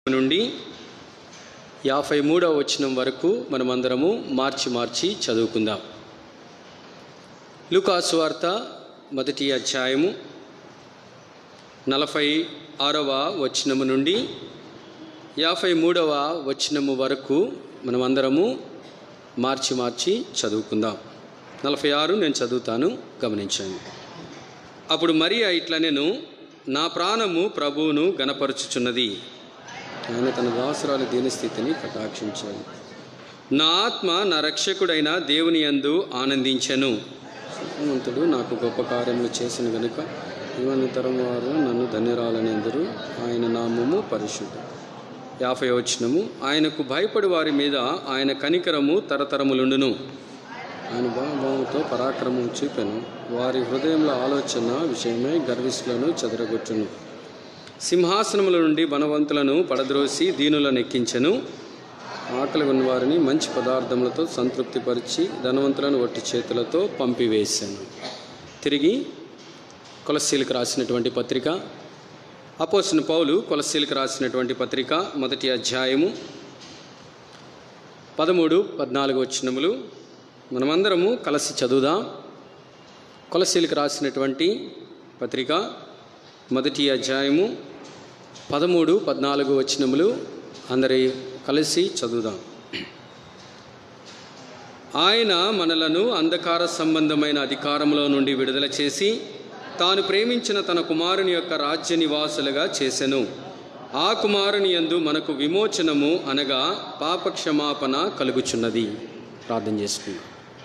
నుండి యాభై మూడవ వచనం వరకు మనమందరము మార్చి మార్చి చదువుకుందాం లూకాసు వార్త మొదటి అధ్యాయము నలభై ఆరవ వచనము నుండి యాభై మూడవ వచనము వరకు మనమందరము మార్చి మార్చి చదువుకుందాం నలభై ఆరు నేను చదువుతాను గమనించండి అప్పుడు మరియా ఇట్లా నేను నా ప్రాణము ప్రభువును గనపరుచుచున్నది ఆయన తన దాసురాలి దీని స్థితిని కటాక్షించాడు నా ఆత్మ నా రక్షకుడైన దేవుని యందు ఆనందించెను భగవంతుడు నాకు గొప్ప కార్యములు చేసిన గనుక యువనితరం వారు నన్ను ధన్యరాలని అందరూ ఆయన నామము పరిశుద్ధం యాభై వచనము ఆయనకు భయపడి వారి మీద ఆయన కనికరము తరతరములుండును ఆయన భావభావంతో పరాక్రమం చూపెను వారి హృదయంలో ఆలోచన విషయమై గర్విష్లను చెదరగొట్టును సింహాసనముల నుండి బలవంతులను పడద్రోసి దీనులను ఎక్కించెను ఆకలి ఉన్న వారిని మంచి పదార్థములతో సంతృప్తిపరిచి ధనవంతులను ఒట్టి చేతులతో పంపివేశాను తిరిగి కొలసీలకు రాసినటువంటి పత్రిక అపోసిన పౌలు కొలసీలకు రాసినటువంటి పత్రిక మొదటి అధ్యాయము పదమూడు పద్నాలుగు వచ్చినములు మనమందరము కలిసి చదువుదాం కొలసీలకు రాసినటువంటి పత్రిక మొదటి అధ్యాయము పదమూడు పద్నాలుగు వచనములు అందరి కలిసి చదువుదాం ఆయన మనలను అంధకార సంబంధమైన అధికారంలో నుండి విడుదల చేసి తాను ప్రేమించిన తన కుమారుని యొక్క రాజ్య నివాసులుగా చేసెను ఆ కుమారుని యందు మనకు విమోచనము అనగా పాపక్షమాపణ కలుగుచున్నది ప్రార్థన చేసుకుందాం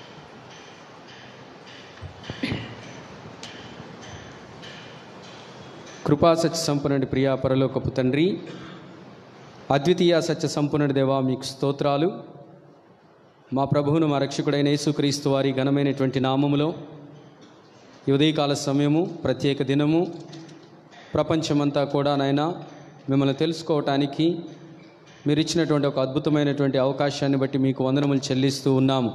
కృపా సత్య సంపన్నుడి ప్రియా పరలోకపు తండ్రి అద్వితీయ సత్య సంపన్నుడి దేవా మీకు స్తోత్రాలు మా ప్రభువును మా రక్షకుడైన యేసుక్రీస్తు వారి ఘనమైనటువంటి నామములో ఈ ఉదయకాల సమయము ప్రత్యేక దినము ప్రపంచమంతా కూడా నాయన మిమ్మల్ని తెలుసుకోవటానికి మీరు ఇచ్చినటువంటి ఒక అద్భుతమైనటువంటి అవకాశాన్ని బట్టి మీకు వందనములు చెల్లిస్తూ ఉన్నాము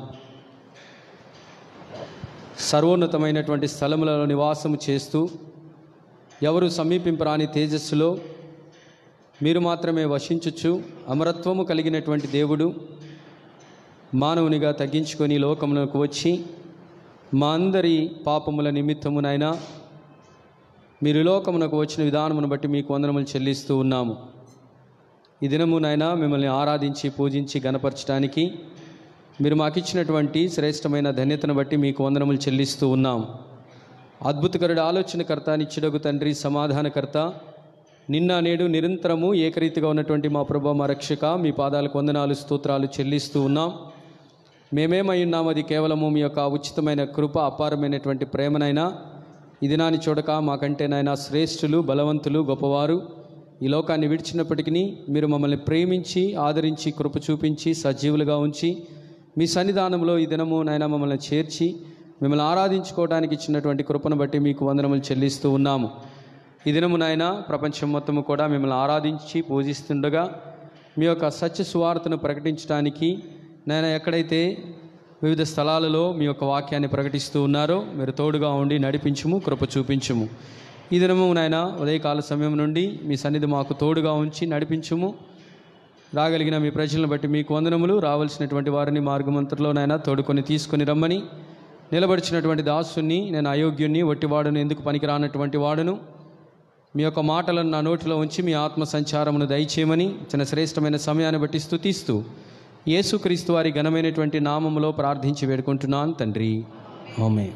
సర్వోన్నతమైనటువంటి స్థలములలో నివాసము చేస్తూ ఎవరు సమీపింపరాని తేజస్సులో మీరు మాత్రమే వశించుచు అమరత్వము కలిగినటువంటి దేవుడు మానవునిగా తగ్గించుకొని ఈ లోకమునకు వచ్చి మా అందరి పాపముల నిమిత్తమునైనా మీరు ఈ లోకమునకు వచ్చిన విధానమును బట్టి మీకు వందనములు చెల్లిస్తూ ఉన్నాము ఈ దినమునైనా మిమ్మల్ని ఆరాధించి పూజించి గనపరచడానికి మీరు మాకిచ్చినటువంటి శ్రేష్టమైన ధన్యతను బట్టి మీకు వందనములు చెల్లిస్తూ ఉన్నాము అద్భుతకరుడు ఆలోచనకర్త నిత్యుడగు తండ్రి సమాధానకర్త నిన్న నేడు నిరంతరము ఏకరీతిగా ఉన్నటువంటి మా ప్రభు మా రక్షక మీ పాదాలకు వందనాలు స్తోత్రాలు చెల్లిస్తూ ఉన్నాం మేమేమై ఉన్నాం అది కేవలము మీ యొక్క ఉచితమైన కృప అపారమైనటువంటి ప్రేమనైనా ఇది నాని చూడక మాకంటేనైనా శ్రేష్ఠులు బలవంతులు గొప్పవారు ఈ లోకాన్ని విడిచినప్పటికీ మీరు మమ్మల్ని ప్రేమించి ఆదరించి కృప చూపించి సజీవులుగా ఉంచి మీ సన్నిధానంలో ఈ దినము నైనా మమ్మల్ని చేర్చి మిమ్మల్ని ఆరాధించుకోవడానికి ఇచ్చినటువంటి కృపను బట్టి మీకు వందనములు చెల్లిస్తూ ఉన్నాము ఈ దినము నాయన ప్రపంచం మొత్తము కూడా మిమ్మల్ని ఆరాధించి పూజిస్తుండగా మీ యొక్క సత్య సువార్తను ప్రకటించడానికి నాయన ఎక్కడైతే వివిధ స్థలాలలో మీ యొక్క వాక్యాన్ని ప్రకటిస్తూ ఉన్నారో మీరు తోడుగా ఉండి నడిపించుము కృప చూపించుము ఈ దినము నాయన ఉదయకాల సమయం నుండి మీ సన్నిధి మాకు తోడుగా ఉంచి నడిపించుము రాగలిగిన మీ ప్రజలను బట్టి మీకు వందనములు రావాల్సినటువంటి వారిని మార్గమంతలో నాయన తోడుకొని తీసుకొని రమ్మని నిలబడిచినటువంటి దాసుని నేను అయోగ్యుణ్ణి వట్టివాడును ఎందుకు పనికిరానటువంటి వాడును మీ యొక్క మాటలను నా నోటిలో ఉంచి మీ ఆత్మ సంచారమును దయచేయమని చిన్న శ్రేష్టమైన సమయాన్ని బట్టి స్థుతిస్తూ యేసుక్రీస్తు వారి ఘనమైనటువంటి నామములో ప్రార్థించి వేడుకుంటున్నాను తండ్రి ఆమె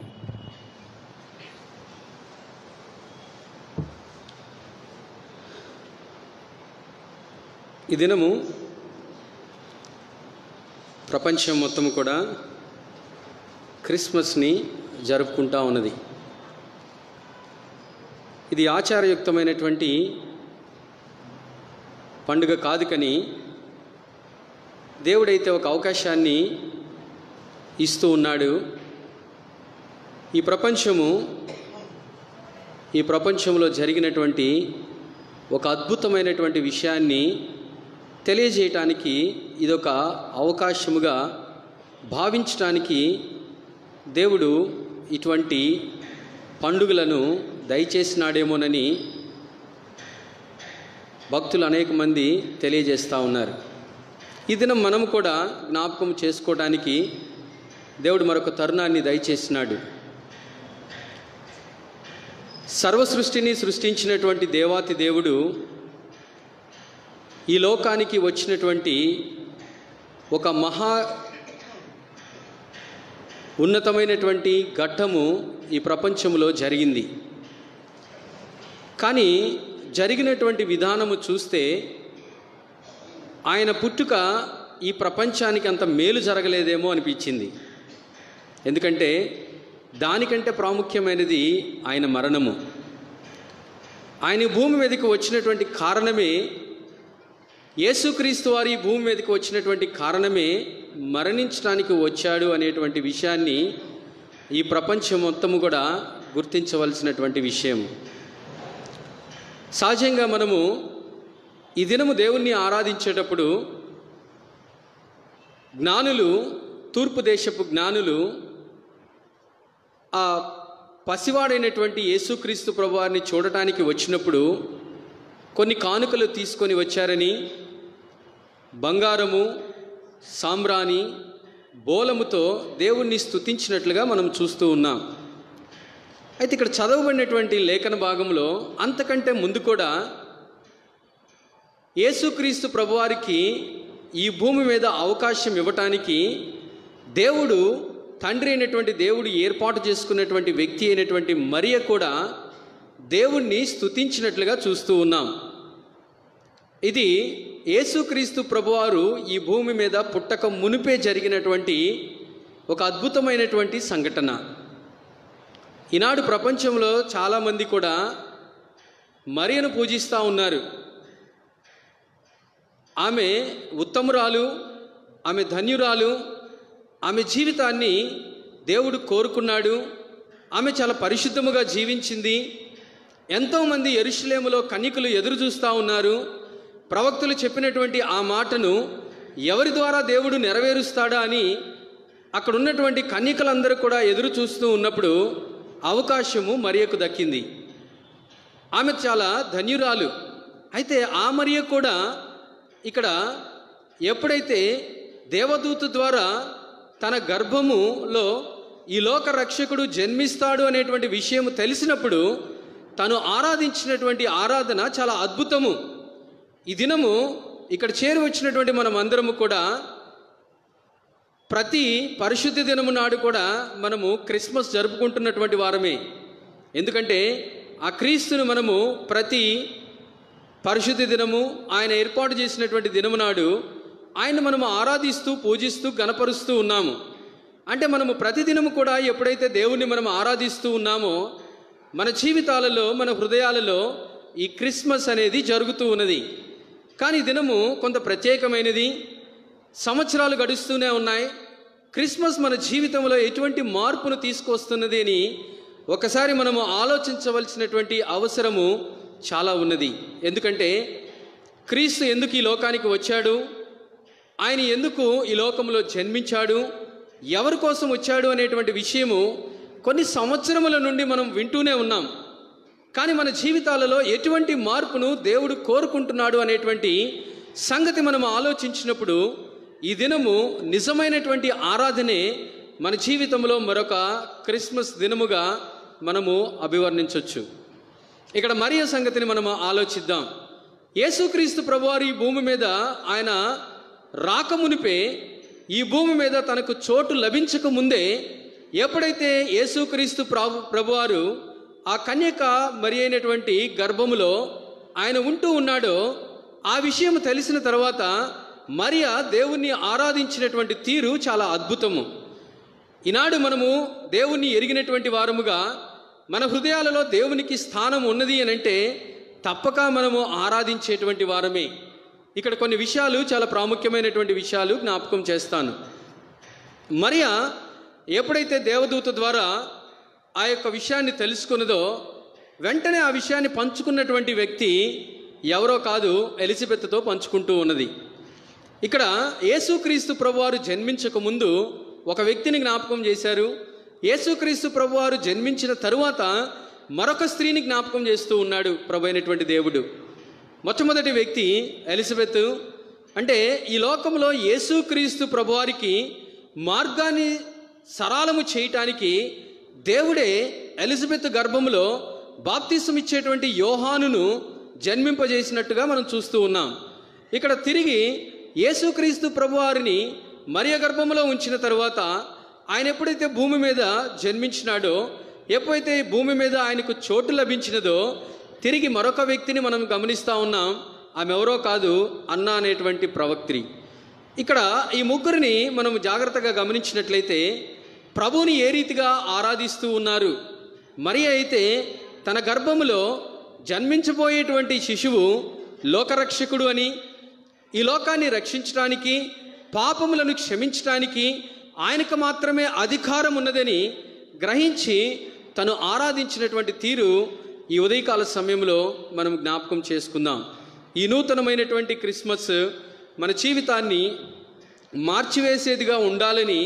ఈ దినము ప్రపంచం మొత్తం కూడా క్రిస్మస్ని జరుపుకుంటా ఉన్నది ఇది ఆచారయుక్తమైనటువంటి పండుగ కాదు కానీ దేవుడైతే ఒక అవకాశాన్ని ఇస్తూ ఉన్నాడు ఈ ప్రపంచము ఈ ప్రపంచంలో జరిగినటువంటి ఒక అద్భుతమైనటువంటి విషయాన్ని తెలియజేయటానికి ఇదొక అవకాశముగా భావించటానికి దేవుడు ఇటువంటి పండుగలను దయచేసినాడేమోనని భక్తులు అనేక మంది తెలియజేస్తూ ఉన్నారు ఈ దినం మనం కూడా జ్ఞాపకం చేసుకోవడానికి దేవుడు మరొక తరుణాన్ని దయచేసినాడు సర్వ సృష్టిని సృష్టించినటువంటి దేవాతి దేవుడు ఈ లోకానికి వచ్చినటువంటి ఒక మహా ఉన్నతమైనటువంటి ఘట్టము ఈ ప్రపంచంలో జరిగింది కానీ జరిగినటువంటి విధానము చూస్తే ఆయన పుట్టుక ఈ ప్రపంచానికి అంత మేలు జరగలేదేమో అనిపించింది ఎందుకంటే దానికంటే ప్రాముఖ్యమైనది ఆయన మరణము ఆయన ఈ భూమి మీదకి వచ్చినటువంటి కారణమే యేసుక్రీస్తు వారి ఈ భూమి మీదకి వచ్చినటువంటి కారణమే మరణించడానికి వచ్చాడు అనేటువంటి విషయాన్ని ఈ ప్రపంచం మొత్తము కూడా గుర్తించవలసినటువంటి విషయం సహజంగా మనము ఈ దినము దేవుణ్ణి ఆరాధించేటప్పుడు జ్ఞానులు తూర్పు దేశపు జ్ఞానులు ఆ పసివాడైనటువంటి యేసుక్రీస్తు ప్రభువారిని చూడటానికి వచ్చినప్పుడు కొన్ని కానుకలు తీసుకొని వచ్చారని బంగారము సాంబ్రాణి బోలముతో దేవుణ్ణి స్తుతించినట్లుగా మనం చూస్తూ ఉన్నాం అయితే ఇక్కడ చదవబడినటువంటి లేఖన భాగంలో అంతకంటే ముందు కూడా యేసుక్రీస్తు ప్రభువారికి ఈ భూమి మీద అవకాశం ఇవ్వటానికి దేవుడు తండ్రి అయినటువంటి దేవుడు ఏర్పాటు చేసుకున్నటువంటి వ్యక్తి అయినటువంటి మరియ కూడా దేవుణ్ణి స్తుతించినట్లుగా చూస్తూ ఉన్నాం ఇది యేసుక్రీస్తు ప్రభువారు ఈ భూమి మీద పుట్టక మునిపే జరిగినటువంటి ఒక అద్భుతమైనటువంటి సంఘటన ఈనాడు ప్రపంచంలో చాలామంది కూడా మరియను పూజిస్తూ ఉన్నారు ఆమె ఉత్తమురాలు ఆమె ధన్యురాలు ఆమె జీవితాన్ని దేవుడు కోరుకున్నాడు ఆమె చాలా పరిశుద్ధముగా జీవించింది ఎంతోమంది ఎరుషులేములో కన్యకులు ఎదురు చూస్తూ ఉన్నారు ప్రవక్తలు చెప్పినటువంటి ఆ మాటను ఎవరి ద్వారా దేవుడు నెరవేరుస్తాడా అని అక్కడ ఉన్నటువంటి కన్యకలందరూ కూడా ఎదురు చూస్తూ ఉన్నప్పుడు అవకాశము మరియకు దక్కింది ఆమె చాలా ధన్యురాలు అయితే ఆ మరియ కూడా ఇక్కడ ఎప్పుడైతే దేవదూత ద్వారా తన గర్భములో ఈ లోక రక్షకుడు జన్మిస్తాడు అనేటువంటి విషయం తెలిసినప్పుడు తను ఆరాధించినటువంటి ఆరాధన చాలా అద్భుతము ఈ దినము ఇక్కడ చేరి వచ్చినటువంటి మనం అందరము కూడా ప్రతి పరిశుద్ధ దినము నాడు కూడా మనము క్రిస్మస్ జరుపుకుంటున్నటువంటి వారమే ఎందుకంటే ఆ క్రీస్తును మనము ప్రతి పరిశుద్ధ దినము ఆయన ఏర్పాటు చేసినటువంటి దినము నాడు ఆయన మనము ఆరాధిస్తూ పూజిస్తూ గణపరుస్తూ ఉన్నాము అంటే మనము ప్రతిదినము కూడా ఎప్పుడైతే దేవుణ్ణి మనం ఆరాధిస్తూ ఉన్నామో మన జీవితాలలో మన హృదయాలలో ఈ క్రిస్మస్ అనేది జరుగుతూ ఉన్నది కానీ ఈ దినము కొంత ప్రత్యేకమైనది సంవత్సరాలు గడుస్తూనే ఉన్నాయి క్రిస్మస్ మన జీవితంలో ఎటువంటి మార్పును తీసుకొస్తున్నది అని ఒకసారి మనము ఆలోచించవలసినటువంటి అవసరము చాలా ఉన్నది ఎందుకంటే క్రీస్తు ఎందుకు ఈ లోకానికి వచ్చాడు ఆయన ఎందుకు ఈ లోకంలో జన్మించాడు ఎవరి కోసం వచ్చాడు అనేటువంటి విషయము కొన్ని సంవత్సరముల నుండి మనం వింటూనే ఉన్నాం కానీ మన జీవితాలలో ఎటువంటి మార్పును దేవుడు కోరుకుంటున్నాడు అనేటువంటి సంగతి మనం ఆలోచించినప్పుడు ఈ దినము నిజమైనటువంటి ఆరాధనే మన జీవితంలో మరొక క్రిస్మస్ దినముగా మనము అభివర్ణించవచ్చు ఇక్కడ మరియ సంగతిని మనం ఆలోచిద్దాం యేసుక్రీస్తు ప్రభువారు ఈ భూమి మీద ఆయన రాకమునిపే ఈ భూమి మీద తనకు చోటు లభించక ముందే ఎప్పుడైతే యేసుక్రీస్తు ప్రభు ప్రభువారు ఆ కన్యక మరి అయినటువంటి గర్భములో ఆయన ఉంటూ ఉన్నాడో ఆ విషయం తెలిసిన తర్వాత మరియ దేవుణ్ణి ఆరాధించినటువంటి తీరు చాలా అద్భుతము ఈనాడు మనము దేవుణ్ణి ఎరిగినటువంటి వారముగా మన హృదయాలలో దేవునికి స్థానం ఉన్నది అని అంటే తప్పక మనము ఆరాధించేటువంటి వారమే ఇక్కడ కొన్ని విషయాలు చాలా ప్రాముఖ్యమైనటువంటి విషయాలు జ్ఞాపకం చేస్తాను మరియా ఎప్పుడైతే దేవదూత ద్వారా ఆ యొక్క విషయాన్ని తెలుసుకున్నదో వెంటనే ఆ విషయాన్ని పంచుకున్నటువంటి వ్యక్తి ఎవరో కాదు ఎలిజబెత్తో పంచుకుంటూ ఉన్నది ఇక్కడ యేసుక్రీస్తు ప్రభువారు జన్మించక ముందు ఒక వ్యక్తిని జ్ఞాపకం చేశారు యేసుక్రీస్తు ప్రభువారు జన్మించిన తరువాత మరొక స్త్రీని జ్ఞాపకం చేస్తూ ఉన్నాడు ప్రభు అయినటువంటి దేవుడు మొట్టమొదటి వ్యక్తి ఎలిజబెత్ అంటే ఈ లోకంలో యేసుక్రీస్తు ప్రభువారికి మార్గాన్ని సరళము చేయటానికి దేవుడే ఎలిజబెత్ గర్భములో బాప్తిసం ఇచ్చేటువంటి యోహానును జన్మింపజేసినట్టుగా మనం చూస్తూ ఉన్నాం ఇక్కడ తిరిగి యేసుక్రీస్తు ప్రభువారిని మరియ గర్భములో ఉంచిన తరువాత ఆయన ఎప్పుడైతే భూమి మీద జన్మించినాడో ఎప్పుడైతే ఈ భూమి మీద ఆయనకు చోటు లభించినదో తిరిగి మరొక వ్యక్తిని మనం గమనిస్తూ ఉన్నాం ఆమె ఎవరో కాదు అన్న అనేటువంటి ప్రవక్త్రి ఇక్కడ ఈ ముగ్గురిని మనం జాగ్రత్తగా గమనించినట్లయితే ప్రభువుని ఏ రీతిగా ఆరాధిస్తూ ఉన్నారు మరి అయితే తన గర్భములో జన్మించబోయేటువంటి శిశువు లోకరక్షకుడు అని ఈ లోకాన్ని రక్షించడానికి పాపములను క్షమించడానికి ఆయనకు మాత్రమే అధికారం ఉన్నదని గ్రహించి తను ఆరాధించినటువంటి తీరు ఈ ఉదయకాల సమయంలో మనం జ్ఞాపకం చేసుకుందాం ఈ నూతనమైనటువంటి క్రిస్మస్ మన జీవితాన్ని మార్చివేసేదిగా ఉండాలని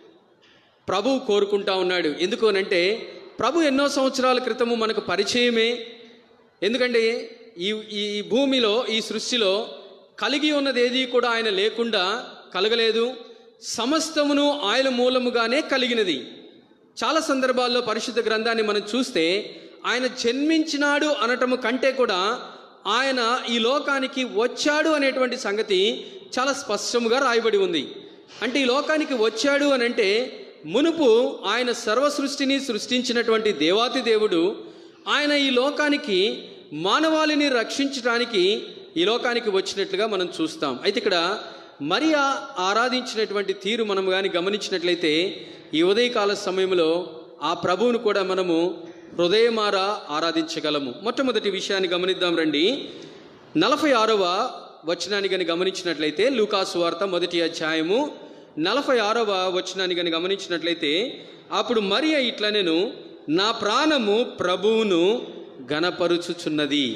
ప్రభువు కోరుకుంటా ఉన్నాడు ఎందుకు అనంటే ప్రభు ఎన్నో సంవత్సరాల క్రితము మనకు పరిచయమే ఎందుకంటే ఈ ఈ భూమిలో ఈ సృష్టిలో కలిగి ఉన్నది ఏది కూడా ఆయన లేకుండా కలగలేదు సమస్తమును ఆయన మూలముగానే కలిగినది చాలా సందర్భాల్లో పరిశుద్ధ గ్రంథాన్ని మనం చూస్తే ఆయన జన్మించినాడు అనటము కంటే కూడా ఆయన ఈ లోకానికి వచ్చాడు అనేటువంటి సంగతి చాలా స్పష్టముగా రాయబడి ఉంది అంటే ఈ లోకానికి వచ్చాడు అని అంటే మునుపు ఆయన సర్వ సృష్టిని సృష్టించినటువంటి దేవాతి దేవుడు ఆయన ఈ లోకానికి మానవాళిని రక్షించడానికి ఈ లోకానికి వచ్చినట్లుగా మనం చూస్తాం అయితే ఇక్కడ మరియా ఆరాధించినటువంటి తీరు మనం కానీ గమనించినట్లయితే ఈ ఉదయకాల సమయంలో ఆ ప్రభువును కూడా మనము హృదయమారా ఆరాధించగలము మొట్టమొదటి విషయాన్ని గమనిద్దాం రండి నలభై ఆరవ వచనాన్ని కానీ గమనించినట్లయితే లూకాసు వార్త మొదటి అధ్యాయము నలభై ఆరవ వచనాన్ని కానీ గమనించినట్లయితే అప్పుడు మరియ ఇట్లా నేను నా ప్రాణము ప్రభువును గణపరుచుచున్నది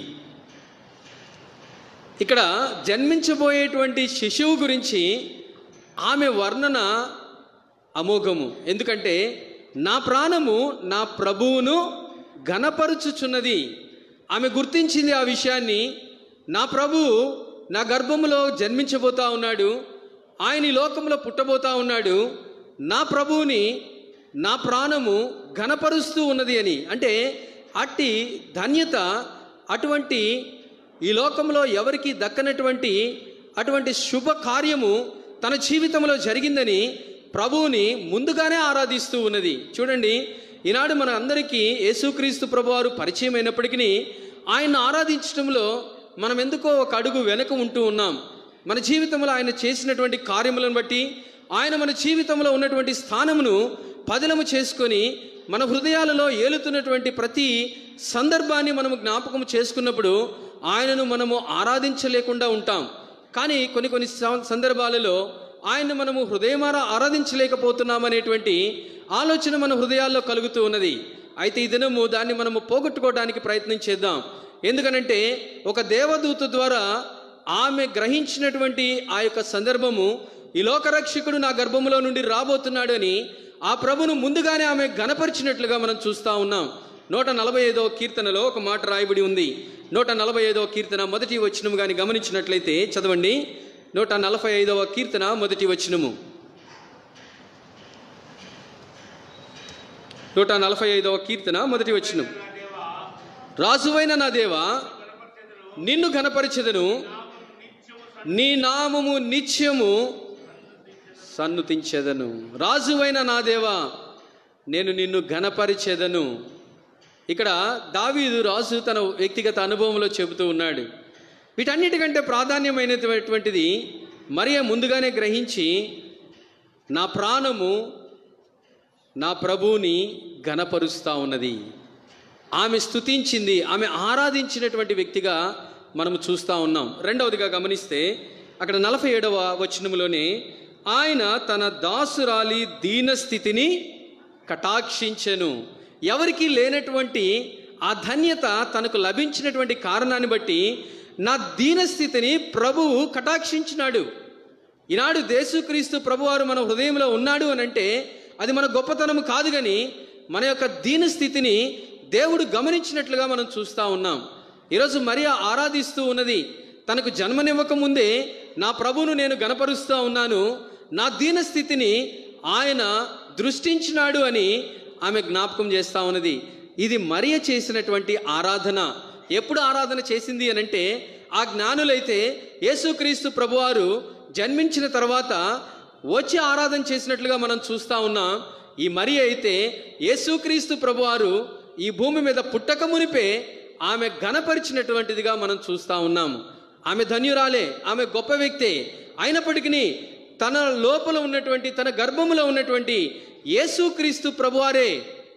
ఇక్కడ జన్మించబోయేటువంటి శిశువు గురించి ఆమె వర్ణన అమోఘము ఎందుకంటే నా ప్రాణము నా ప్రభువును ఘనపరుచుచున్నది ఆమె గుర్తించింది ఆ విషయాన్ని నా ప్రభువు నా గర్భములో జన్మించబోతా ఉన్నాడు ఆయన ఈ లోకంలో పుట్టబోతా ఉన్నాడు నా ప్రభువుని నా ప్రాణము ఘనపరుస్తూ ఉన్నది అని అంటే అట్టి ధన్యత అటువంటి ఈ లోకంలో ఎవరికి దక్కనటువంటి అటువంటి శుభ కార్యము తన జీవితంలో జరిగిందని ప్రభువుని ముందుగానే ఆరాధిస్తూ ఉన్నది చూడండి ఈనాడు మన అందరికీ యేసుక్రీస్తు ప్రభువారు పరిచయం అయినప్పటికీ ఆయన్ని ఆరాధించడంలో మనం ఎందుకో ఒక అడుగు వెనక ఉంటూ ఉన్నాం మన జీవితంలో ఆయన చేసినటువంటి కార్యములను బట్టి ఆయన మన జీవితంలో ఉన్నటువంటి స్థానమును పదిలము చేసుకొని మన హృదయాలలో ఏలుతున్నటువంటి ప్రతి సందర్భాన్ని మనము జ్ఞాపకం చేసుకున్నప్పుడు ఆయనను మనము ఆరాధించలేకుండా ఉంటాం కానీ కొన్ని కొన్ని సం- సందర్భాలలో ఆయన్ని మనము హృదయమారా ఆరాధించలేకపోతున్నామనేటువంటి ఆలోచన మన హృదయాల్లో కలుగుతూ ఉన్నది అయితే ఈ దినము దాన్ని మనము పోగొట్టుకోవడానికి ప్రయత్నం చేద్దాం ఎందుకనంటే ఒక దేవదూత ద్వారా ఆమె గ్రహించినటువంటి ఆ యొక్క సందర్భము ఈ లోకరక్షకుడు నా గర్భములో నుండి రాబోతున్నాడు అని ఆ ప్రభును ముందుగానే ఆమె గనపరిచినట్లుగా మనం చూస్తా ఉన్నాం నూట నలభై ఐదో కీర్తనలో ఒక మాట రాయబడి ఉంది నూట నలభై ఐదవ కీర్తన మొదటి వచనము కానీ గమనించినట్లయితే చదవండి నూట నలభై ఐదవ కీర్తన మొదటి వచనము నూట నలభై ఐదవ కీర్తన మొదటి వచనం రాజువైన నా దేవా నిన్ను ఘనపరిచెదను నీ నామము నిత్యము సన్నుతించెదను రాజువైన నా దేవా నేను నిన్ను ఘనపరిచెదను ఇక్కడ దావీదు రాజు తన వ్యక్తిగత అనుభవంలో చెబుతూ ఉన్నాడు వీటన్నిటికంటే ప్రాధాన్యమైనటువంటిది మరియ ముందుగానే గ్రహించి నా ప్రాణము నా ప్రభువుని ఘనపరుస్తా ఉన్నది ఆమె స్తుతించింది ఆమె ఆరాధించినటువంటి వ్యక్తిగా మనం చూస్తూ ఉన్నాం రెండవదిగా గమనిస్తే అక్కడ నలభై ఏడవ వచనంలోనే ఆయన తన దాసురాలి దీనస్థితిని కటాక్షించెను ఎవరికి లేనటువంటి ఆ ధన్యత తనకు లభించినటువంటి కారణాన్ని బట్టి నా దీనస్థితిని ప్రభువు కటాక్షించినాడు ఈనాడు దేశుక్రీస్తు ప్రభువారు మన హృదయంలో ఉన్నాడు అని అంటే అది మన గొప్పతనం కాదు కానీ మన యొక్క దీన స్థితిని దేవుడు గమనించినట్లుగా మనం చూస్తూ ఉన్నాం ఈరోజు మరియా ఆరాధిస్తూ ఉన్నది తనకు జన్మనివ్వక ముందే నా ప్రభువును నేను గనపరుస్తూ ఉన్నాను నా దీన స్థితిని ఆయన దృష్టించినాడు అని ఆమె జ్ఞాపకం చేస్తూ ఉన్నది ఇది మరియ చేసినటువంటి ఆరాధన ఎప్పుడు ఆరాధన చేసింది అనంటే ఆ జ్ఞానులైతే యేసుక్రీస్తు ప్రభువారు జన్మించిన తర్వాత వచ్చి ఆరాధన చేసినట్లుగా మనం చూస్తా ఉన్నాం ఈ మరి అయితే యేసుక్రీస్తు ప్రభువారు ఈ భూమి మీద పుట్టక మునిపే ఆమె ఘనపరిచినటువంటిదిగా మనం చూస్తా ఉన్నాము ఆమె ధన్యురాలే ఆమె గొప్ప వ్యక్తే అయినప్పటికీ తన లోపల ఉన్నటువంటి తన గర్భములో ఉన్నటువంటి యేసుక్రీస్తు ప్రభువారే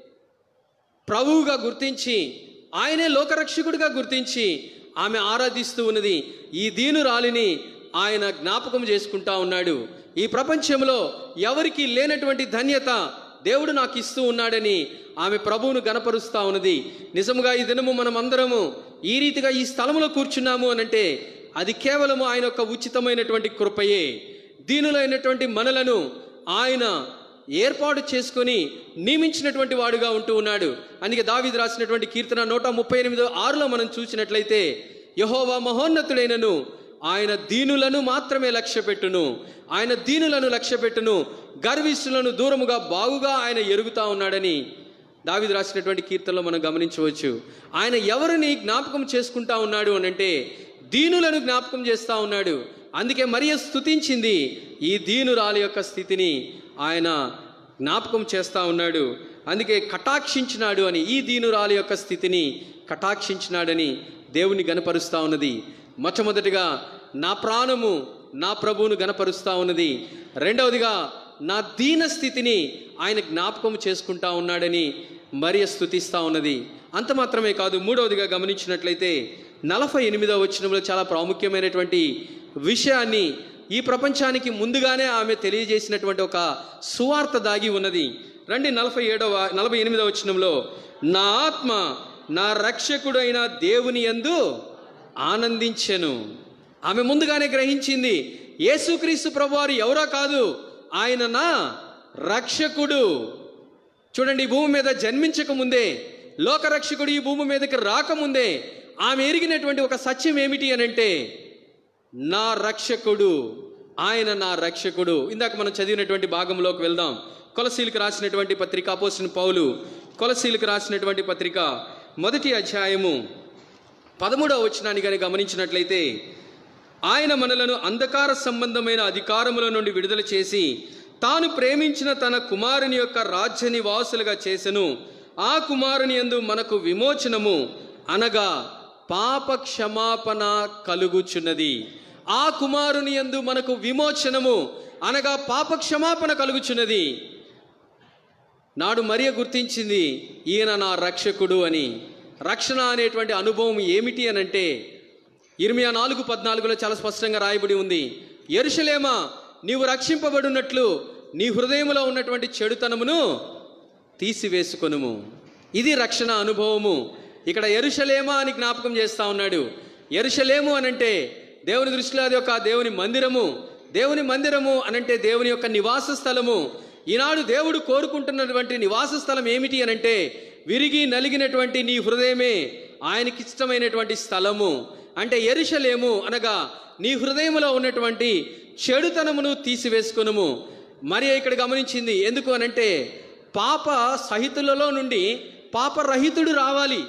ప్రభువుగా గుర్తించి ఆయనే లోకరక్షకుడిగా గుర్తించి ఆమె ఆరాధిస్తూ ఉన్నది ఈ దీనురాలిని ఆయన జ్ఞాపకం చేసుకుంటా ఉన్నాడు ఈ ప్రపంచంలో ఎవరికి లేనటువంటి ధన్యత దేవుడు నాకు ఇస్తూ ఉన్నాడని ఆమె ప్రభువును గనపరుస్తా ఉన్నది నిజముగా ఈ దినము మనం అందరము ఈ రీతిగా ఈ స్థలంలో కూర్చున్నాము అనంటే అది కేవలము ఆయన యొక్క ఉచితమైనటువంటి కృపయే దీనులైనటువంటి మనలను ఆయన ఏర్పాటు చేసుకొని నియమించినటువంటి వాడుగా ఉంటూ ఉన్నాడు అందుకే దావీదు రాసినటువంటి కీర్తన నూట ముప్పై ఎనిమిదో ఆరులో మనం చూసినట్లయితే యహోవా మహోన్నతుడైనను ఆయన దీనులను మాత్రమే లక్ష్య పెట్టును ఆయన దీనులను లక్ష్య పెట్టును గర్విష్ఠులను దూరముగా బాగుగా ఆయన ఎరుగుతా ఉన్నాడని దావీదు రాసినటువంటి కీర్తనలో మనం గమనించవచ్చు ఆయన ఎవరిని జ్ఞాపకం చేసుకుంటా ఉన్నాడు అనంటే దీనులను జ్ఞాపకం చేస్తా ఉన్నాడు అందుకే మరియ స్తుతించింది ఈ దీనురాలి యొక్క స్థితిని ఆయన జ్ఞాపకం చేస్తా ఉన్నాడు అందుకే కటాక్షించినాడు అని ఈ దీనురాలి యొక్క స్థితిని కటాక్షించినాడని దేవుని గనపరుస్తా ఉన్నది మొట్టమొదటిగా నా ప్రాణము నా ప్రభువును గనపరుస్తా ఉన్నది రెండవదిగా నా దీన స్థితిని ఆయన జ్ఞాపకం చేసుకుంటా ఉన్నాడని మరియ స్థుతిస్తా ఉన్నది అంత మాత్రమే కాదు మూడవదిగా గమనించినట్లయితే నలభై ఎనిమిదవ వచనంలో చాలా ప్రాముఖ్యమైనటువంటి విషయాన్ని ఈ ప్రపంచానికి ముందుగానే ఆమె తెలియజేసినటువంటి ఒక సువార్త దాగి ఉన్నది రండి నలభై ఏడవ నలభై ఎనిమిదవ వచనంలో నా ఆత్మ నా రక్షకుడైన దేవుని యందు ఆనందించెను ఆమె ముందుగానే గ్రహించింది యేసుక్రీస్తు ప్రభువారు ఎవరో కాదు ఆయన నా రక్షకుడు చూడండి ఈ భూమి మీద జన్మించక ముందే లోకరక్షకుడు ఈ భూమి మీదకి రాకముందే ఆమె ఎరిగినటువంటి ఒక సత్యం ఏమిటి అని అంటే నా రక్షకుడు ఆయన నా రక్షకుడు ఇందాక మనం చదివినటువంటి భాగంలోకి వెళ్దాం కొలసీలకు రాసినటువంటి పత్రిక అపోసిన పౌలు కొలసీలకు రాసినటువంటి పత్రిక మొదటి అధ్యాయము పదమూడవ వచనాన్ని కానీ గమనించినట్లయితే ఆయన మనలను అంధకార సంబంధమైన అధికారముల నుండి విడుదల చేసి తాను ప్రేమించిన తన కుమారుని యొక్క రాజ్య నివాసులుగా చేసెను ఆ కుమారుని యందు మనకు విమోచనము అనగా పాప క్షమాపణ కలుగుచున్నది ఆ కుమారుని యందు మనకు విమోచనము అనగా పాప క్షమాపణ కలుగుచున్నది నాడు మరియ గుర్తించింది ఈయన నా రక్షకుడు అని రక్షణ అనేటువంటి అనుభవం ఏమిటి అని అంటే ఇర్మియా నాలుగు పద్నాలుగులో చాలా స్పష్టంగా రాయబడి ఉంది ఎరుషలేమా నీవు రక్షింపబడినట్లు నీ హృదయములో ఉన్నటువంటి చెడుతనమును తీసివేసుకొనుము ఇది రక్షణ అనుభవము ఇక్కడ ఎరుషలేమా అని జ్ఞాపకం చేస్తా ఉన్నాడు ఎరుషలేము అనంటే దేవుని దృష్టిలో అది ఒక దేవుని మందిరము దేవుని మందిరము అనంటే దేవుని యొక్క నివాస స్థలము ఈనాడు దేవుడు కోరుకుంటున్నటువంటి నివాస స్థలం ఏమిటి అనంటే విరిగి నలిగినటువంటి నీ హృదయమే ఆయనకి ఇష్టమైనటువంటి స్థలము అంటే ఎరుషలేము అనగా నీ హృదయములో ఉన్నటువంటి చెడుతనమును తీసివేసుకునుము మరి ఇక్కడ గమనించింది ఎందుకు అనంటే పాప సహితులలో నుండి పాపరహితుడు రావాలి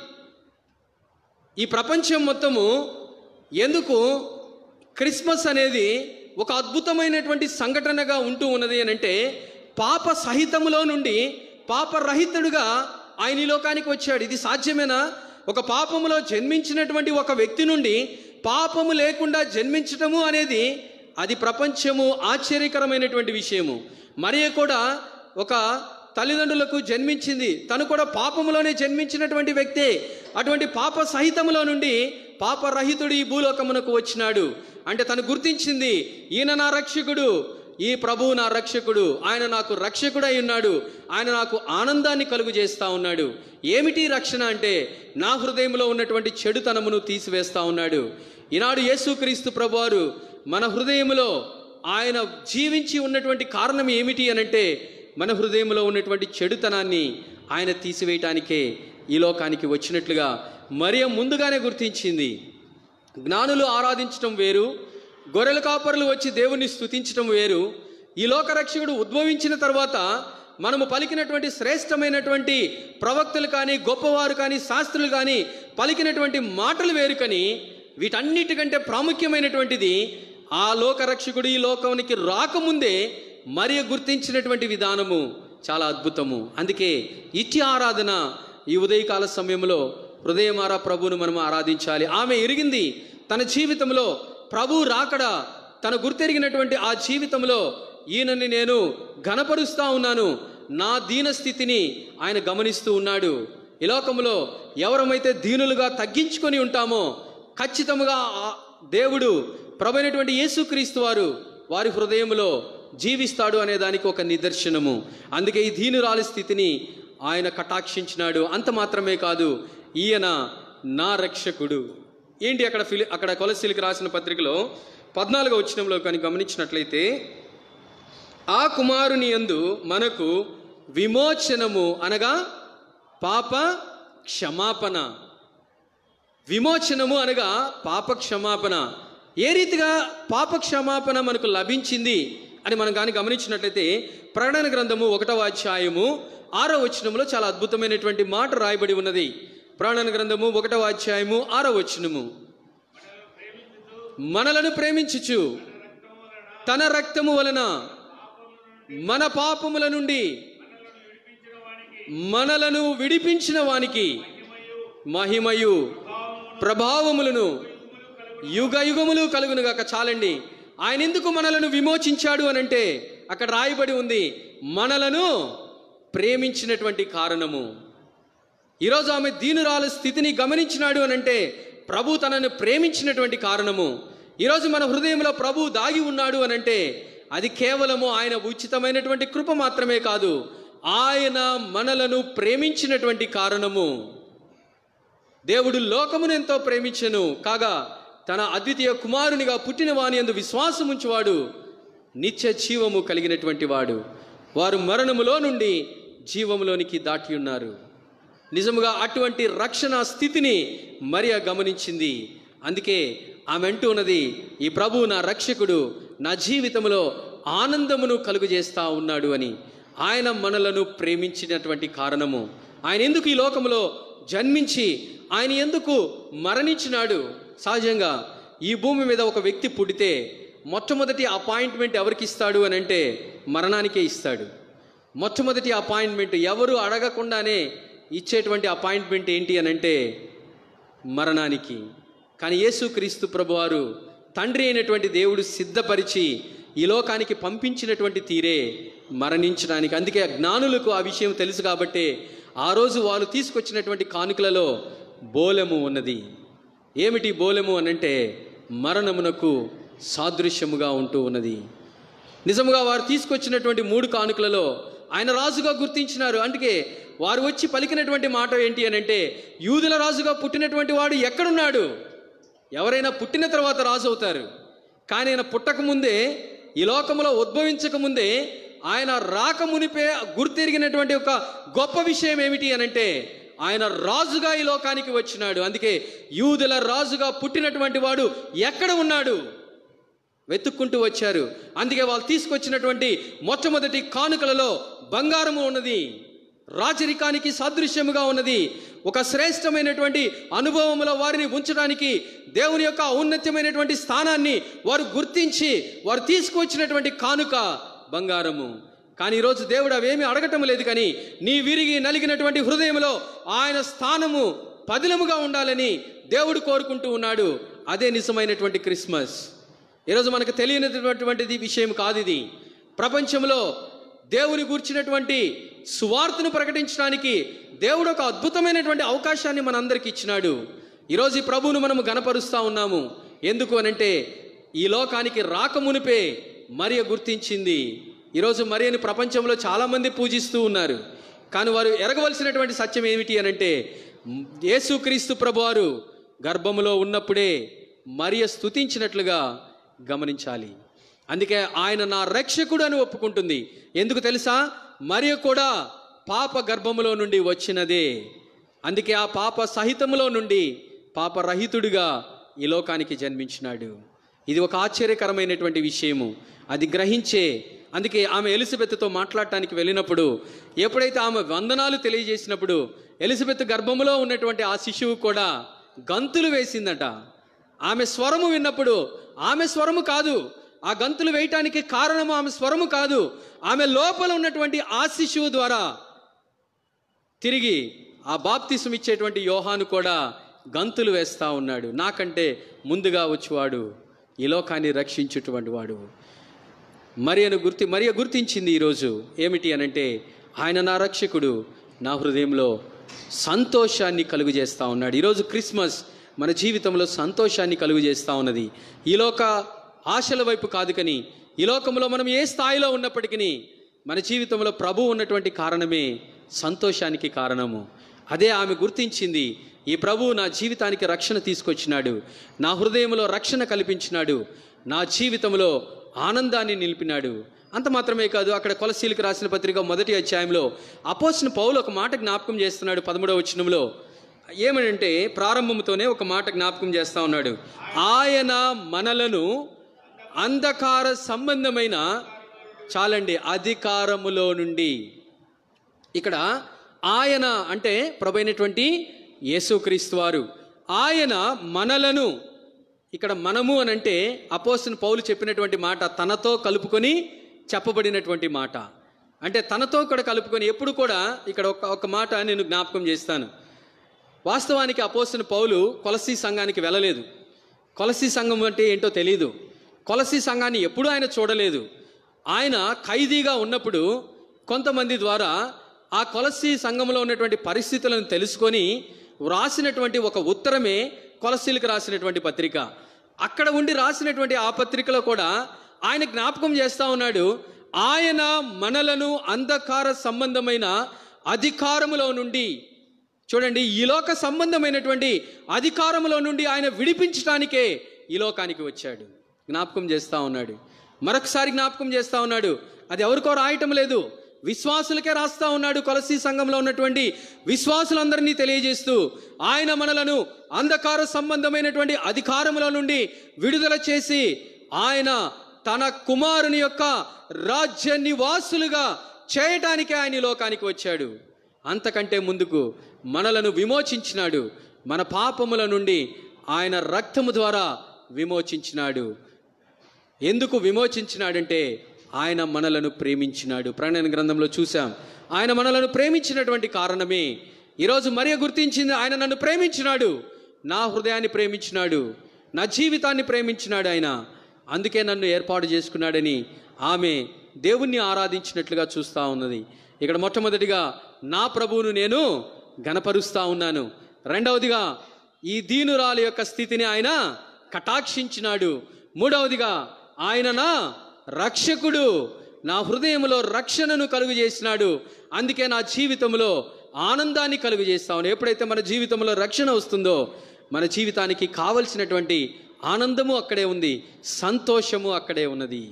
ఈ ప్రపంచం మొత్తము ఎందుకు క్రిస్మస్ అనేది ఒక అద్భుతమైనటువంటి సంఘటనగా ఉంటూ ఉన్నది అని అంటే పాప సహితములో నుండి పాపరహితుడుగా ఆయన ఈ లోకానికి వచ్చాడు ఇది సాధ్యమేనా ఒక పాపములో జన్మించినటువంటి ఒక వ్యక్తి నుండి పాపము లేకుండా జన్మించటము అనేది అది ప్రపంచము ఆశ్చర్యకరమైనటువంటి విషయము మరియ కూడా ఒక తల్లిదండ్రులకు జన్మించింది తను కూడా పాపములోనే జన్మించినటువంటి వ్యక్తే అటువంటి పాప సహితములో నుండి పాపరహితుడు ఈ భూలోకమునకు వచ్చినాడు అంటే తను గుర్తించింది ఈయన నా రక్షకుడు ఈ ప్రభువు నా రక్షకుడు ఆయన నాకు రక్షకుడై ఉన్నాడు ఆయన నాకు ఆనందాన్ని కలుగు చేస్తా ఉన్నాడు ఏమిటి రక్షణ అంటే నా హృదయంలో ఉన్నటువంటి చెడుతనమును తీసివేస్తా ఉన్నాడు ఈనాడు యేసుక్రీస్తు ప్రభువారు మన హృదయములో ఆయన జీవించి ఉన్నటువంటి కారణం ఏమిటి అనంటే మన హృదయంలో ఉన్నటువంటి చెడుతనాన్ని ఆయన తీసివేయటానికే ఈ లోకానికి వచ్చినట్లుగా మరియ ముందుగానే గుర్తించింది జ్ఞానులు ఆరాధించటం వేరు గొర్రెల కాపరులు వచ్చి దేవుణ్ణి స్తుతించటం వేరు ఈ లోకరక్షకుడు ఉద్భవించిన తర్వాత మనము పలికినటువంటి శ్రేష్టమైనటువంటి ప్రవక్తలు కానీ గొప్పవారు కానీ శాస్త్రులు కానీ పలికినటువంటి మాటలు వేరు కానీ వీటన్నిటికంటే ప్రాముఖ్యమైనటువంటిది ఆ లోకరక్షకుడు ఈ లోకానికి రాకముందే మరి గుర్తించినటువంటి విధానము చాలా అద్భుతము అందుకే ఇచ్చి ఆరాధన ఈ ఉదయకాల సమయంలో హృదయమారా ప్రభువును మనం ఆరాధించాలి ఆమె ఎరిగింది తన జీవితంలో ప్రభు రాకడ తన గుర్తెరిగినటువంటి ఆ జీవితంలో ఈయనని నేను ఘనపరుస్తా ఉన్నాను నా దీన స్థితిని ఆయన గమనిస్తూ ఉన్నాడు ఈ లోకంలో ఎవరమైతే దీనులుగా తగ్గించుకొని ఉంటామో ఖచ్చితముగా ఆ దేవుడు ప్రభైనటువంటి యేసుక్రీస్తు వారు వారి హృదయంలో జీవిస్తాడు అనే దానికి ఒక నిదర్శనము అందుకే ఈ దీనురాలి స్థితిని ఆయన కటాక్షించినాడు అంత మాత్రమే కాదు ఈయన నా రక్షకుడు ఏంటి అక్కడ ఫిలి అక్కడ కొలసీలికి రాసిన పత్రికలో పద్నాలుగో వచ్చినంలో కానీ గమనించినట్లయితే ఆ కుమారుని యందు మనకు విమోచనము అనగా పాప క్షమాపణ విమోచనము అనగా పాప క్షమాపణ ఏ రీతిగా పాప క్షమాపణ మనకు లభించింది అని మనం కానీ గమనించినట్లయితే ప్రకటన గ్రంథము ఒకటవ అధ్యాయము ఆరో వచనములో చాలా అద్భుతమైనటువంటి మాట రాయబడి ఉన్నది ప్రకటన గ్రంథము ఒకటవ అధ్యాయము ఆరో వచనము మనలను ప్రేమించుచు తన రక్తము వలన మన పాపముల నుండి మనలను విడిపించిన వానికి మహిమయు ప్రభావములను యుగ యుగములు కలుగునుగాక చాలండి ఆయన ఎందుకు మనలను విమోచించాడు అనంటే అక్కడ రాయబడి ఉంది మనలను ప్రేమించినటువంటి కారణము ఈరోజు ఆమె దీనురాల స్థితిని గమనించినాడు అనంటే ప్రభు తనను ప్రేమించినటువంటి కారణము ఈరోజు మన హృదయంలో ప్రభు దాగి ఉన్నాడు అనంటే అది కేవలము ఆయన ఉచితమైనటువంటి కృప మాత్రమే కాదు ఆయన మనలను ప్రేమించినటువంటి కారణము దేవుడు లోకమును ఎంతో ప్రేమించెను కాగా తన అద్వితీయ కుమారునిగా పుట్టిన వాని ఎందు విశ్వాసముంచువాడు నిత్య జీవము కలిగినటువంటి వాడు వారు మరణములో నుండి జీవములోనికి దాటి ఉన్నారు నిజముగా అటువంటి రక్షణ స్థితిని మరియా గమనించింది అందుకే ఆమె అంటూ ఉన్నది ఈ ప్రభు నా రక్షకుడు నా జీవితంలో ఆనందమును కలుగజేస్తా ఉన్నాడు అని ఆయన మనలను ప్రేమించినటువంటి కారణము ఆయన ఎందుకు ఈ లోకంలో జన్మించి ఆయన ఎందుకు మరణించినాడు సహజంగా ఈ భూమి మీద ఒక వ్యక్తి పుడితే మొట్టమొదటి అపాయింట్మెంట్ ఎవరికి ఇస్తాడు అని అంటే మరణానికే ఇస్తాడు మొట్టమొదటి అపాయింట్మెంట్ ఎవరు అడగకుండానే ఇచ్చేటువంటి అపాయింట్మెంట్ ఏంటి అని అంటే మరణానికి కానీ యేసుక్రీస్తు ప్రభువారు తండ్రి అయినటువంటి దేవుడు సిద్ధపరిచి ఈ లోకానికి పంపించినటువంటి తీరే మరణించడానికి అందుకే ఆ జ్ఞానులకు ఆ విషయం తెలుసు కాబట్టి ఆ రోజు వాళ్ళు తీసుకొచ్చినటువంటి కానుకలలో బోలెము ఉన్నది ఏమిటి బోలెము అనంటే మరణమునకు సాదృశ్యముగా ఉంటూ ఉన్నది నిజముగా వారు తీసుకొచ్చినటువంటి మూడు కానుకలలో ఆయన రాజుగా గుర్తించినారు అందుకే వారు వచ్చి పలికినటువంటి మాట ఏంటి అని అంటే యూదుల రాజుగా పుట్టినటువంటి వాడు ఎక్కడున్నాడు ఎవరైనా పుట్టిన తర్వాత రాజు అవుతారు కానీ ఆయన పుట్టకముందే ఈ లోకంలో ఉద్భవించకముందే ఆయన రాకమునిపే గుర్తెరిగినటువంటి ఒక గొప్ప విషయం ఏమిటి అని అంటే ఆయన రాజుగా ఈ లోకానికి వచ్చినాడు అందుకే యూదుల రాజుగా పుట్టినటువంటి వాడు ఎక్కడ ఉన్నాడు వెతుక్కుంటూ వచ్చారు అందుకే వాళ్ళు తీసుకొచ్చినటువంటి మొట్టమొదటి కానుకలలో బంగారము ఉన్నది రాజరికానికి సాదృశ్యముగా ఉన్నది ఒక శ్రేష్టమైనటువంటి అనుభవములో వారిని ఉంచడానికి దేవుని యొక్క ఔన్నత్యమైనటువంటి స్థానాన్ని వారు గుర్తించి వారు తీసుకొచ్చినటువంటి కానుక బంగారము కానీ ఈరోజు దేవుడు అవేమీ అడగటం లేదు కానీ నీ విరిగి నలిగినటువంటి హృదయంలో ఆయన స్థానము పదిలముగా ఉండాలని దేవుడు కోరుకుంటూ ఉన్నాడు అదే నిజమైనటువంటి క్రిస్మస్ ఈరోజు మనకు తెలియనటువంటిది విషయం కాదు ఇది ప్రపంచంలో దేవుని గూర్చినటువంటి సువార్తను ప్రకటించడానికి దేవుడు ఒక అద్భుతమైనటువంటి అవకాశాన్ని మనందరికి ఇచ్చినాడు ఈరోజు ఈ ప్రభువును మనము గనపరుస్తా ఉన్నాము ఎందుకు అనంటే ఈ లోకానికి రాకమునిపే మరియ గుర్తించింది ఈరోజు మరియని ప్రపంచంలో చాలామంది పూజిస్తూ ఉన్నారు కానీ వారు ఎరగవలసినటువంటి సత్యం ఏమిటి అనంటే యేసుక్రీస్తు ప్రభువారు గర్భములో ఉన్నప్పుడే మరియ స్తుతించినట్లుగా గమనించాలి అందుకే ఆయన నా రక్షకుడు అని ఒప్పుకుంటుంది ఎందుకు తెలుసా మరియ కూడా పాప గర్భములో నుండి వచ్చినదే అందుకే ఆ పాప సహితములో నుండి పాపరహితుడిగా ఈ లోకానికి జన్మించినాడు ఇది ఒక ఆశ్చర్యకరమైనటువంటి విషయము అది గ్రహించే అందుకే ఆమె ఎలిజబెత్తో మాట్లాడటానికి వెళ్ళినప్పుడు ఎప్పుడైతే ఆమె వందనాలు తెలియజేసినప్పుడు ఎలిజబెత్ గర్భములో ఉన్నటువంటి ఆ శిశువు కూడా గంతులు వేసిందట ఆమె స్వరము విన్నప్పుడు ఆమె స్వరము కాదు ఆ గంతులు వేయటానికి కారణము ఆమె స్వరము కాదు ఆమె లోపల ఉన్నటువంటి ఆ శిశువు ద్వారా తిరిగి ఆ బాప్తిసం ఇచ్చేటువంటి యోహాను కూడా గంతులు వేస్తా ఉన్నాడు నాకంటే ముందుగా వచ్చేవాడు ఈ లోకాన్ని రక్షించేటువంటి వాడు మరియను గుర్తి మరియ గుర్తించింది ఈరోజు ఏమిటి అనంటే ఆయన నా రక్షకుడు నా హృదయంలో సంతోషాన్ని కలుగు చేస్తూ ఉన్నాడు ఈరోజు క్రిస్మస్ మన జీవితంలో సంతోషాన్ని కలుగు చేస్తూ ఉన్నది ఈ లోక ఆశల వైపు కాదు కానీ ఈ లోకంలో మనం ఏ స్థాయిలో ఉన్నప్పటికీ మన జీవితంలో ప్రభు ఉన్నటువంటి కారణమే సంతోషానికి కారణము అదే ఆమె గుర్తించింది ఈ ప్రభువు నా జీవితానికి రక్షణ తీసుకొచ్చినాడు నా హృదయంలో రక్షణ కల్పించినాడు నా జీవితంలో ఆనందాన్ని నిలిపినాడు అంత మాత్రమే కాదు అక్కడ కొలసీలకు రాసిన పత్రిక మొదటి అధ్యాయంలో అపోసిన పౌలు ఒక మాట జ్ఞాపకం చేస్తున్నాడు పదమూడవ వచనంలో ఏమనంటే ప్రారంభంతోనే ఒక మాట జ్ఞాపకం చేస్తా ఉన్నాడు ఆయన మనలను అంధకార సంబంధమైన చాలండి అధికారములో నుండి ఇక్కడ ఆయన అంటే ప్రభైనటువంటి యేసుక్రీస్తు వారు ఆయన మనలను ఇక్కడ మనము అని అంటే అపోసిన పౌలు చెప్పినటువంటి మాట తనతో కలుపుకొని చెప్పబడినటువంటి మాట అంటే తనతో కూడా కలుపుకొని ఎప్పుడు కూడా ఇక్కడ ఒక ఒక మాట నేను జ్ఞాపకం చేస్తాను వాస్తవానికి అపోసిన పౌలు కొలసీ సంఘానికి వెళ్ళలేదు కొలసీ సంఘం అంటే ఏంటో తెలియదు కొలసీ సంఘాన్ని ఎప్పుడూ ఆయన చూడలేదు ఆయన ఖైదీగా ఉన్నప్పుడు కొంతమంది ద్వారా ఆ కొలసీ సంఘంలో ఉన్నటువంటి పరిస్థితులను తెలుసుకొని వ్రాసినటువంటి ఒక ఉత్తరమే కొలసీలకు రాసినటువంటి పత్రిక అక్కడ ఉండి రాసినటువంటి ఆ పత్రికలో కూడా ఆయన జ్ఞాపకం చేస్తా ఉన్నాడు ఆయన మనలను అంధకార సంబంధమైన అధికారములో నుండి చూడండి ఈ లోక సంబంధమైనటువంటి అధికారములో నుండి ఆయన విడిపించడానికే ఈ లోకానికి వచ్చాడు జ్ఞాపకం చేస్తా ఉన్నాడు మరొకసారి జ్ఞాపకం చేస్తా ఉన్నాడు అది ఎవరికో రాయటం లేదు విశ్వాసులకే రాస్తా ఉన్నాడు కొలసీ సంఘంలో ఉన్నటువంటి విశ్వాసులందరినీ తెలియజేస్తూ ఆయన మనలను అంధకార సంబంధమైనటువంటి అధికారముల నుండి విడుదల చేసి ఆయన తన కుమారుని యొక్క రాజ్య నివాసులుగా చేయటానికి ఆయన ఈ లోకానికి వచ్చాడు అంతకంటే ముందుకు మనలను విమోచించినాడు మన పాపముల నుండి ఆయన రక్తము ద్వారా విమోచించినాడు ఎందుకు విమోచించినాడంటే ఆయన మనలను ప్రేమించినాడు ప్రణయన గ్రంథంలో చూసాం ఆయన మనలను ప్రేమించినటువంటి కారణమే ఈరోజు మరియ గుర్తించింది ఆయన నన్ను ప్రేమించినాడు నా హృదయాన్ని ప్రేమించినాడు నా జీవితాన్ని ప్రేమించినాడు ఆయన అందుకే నన్ను ఏర్పాటు చేసుకున్నాడని ఆమె దేవుణ్ణి ఆరాధించినట్లుగా చూస్తూ ఉన్నది ఇక్కడ మొట్టమొదటిగా నా ప్రభువును నేను గనపరుస్తా ఉన్నాను రెండవదిగా ఈ దీనురాలి యొక్క స్థితిని ఆయన కటాక్షించినాడు మూడవదిగా ఆయన నా రక్షకుడు నా హృదయంలో రక్షణను కలుగు చేసినాడు అందుకే నా జీవితంలో ఆనందాన్ని కలుగు చేస్తాను ఎప్పుడైతే మన జీవితంలో రక్షణ వస్తుందో మన జీవితానికి కావలసినటువంటి ఆనందము అక్కడే ఉంది సంతోషము అక్కడే ఉన్నది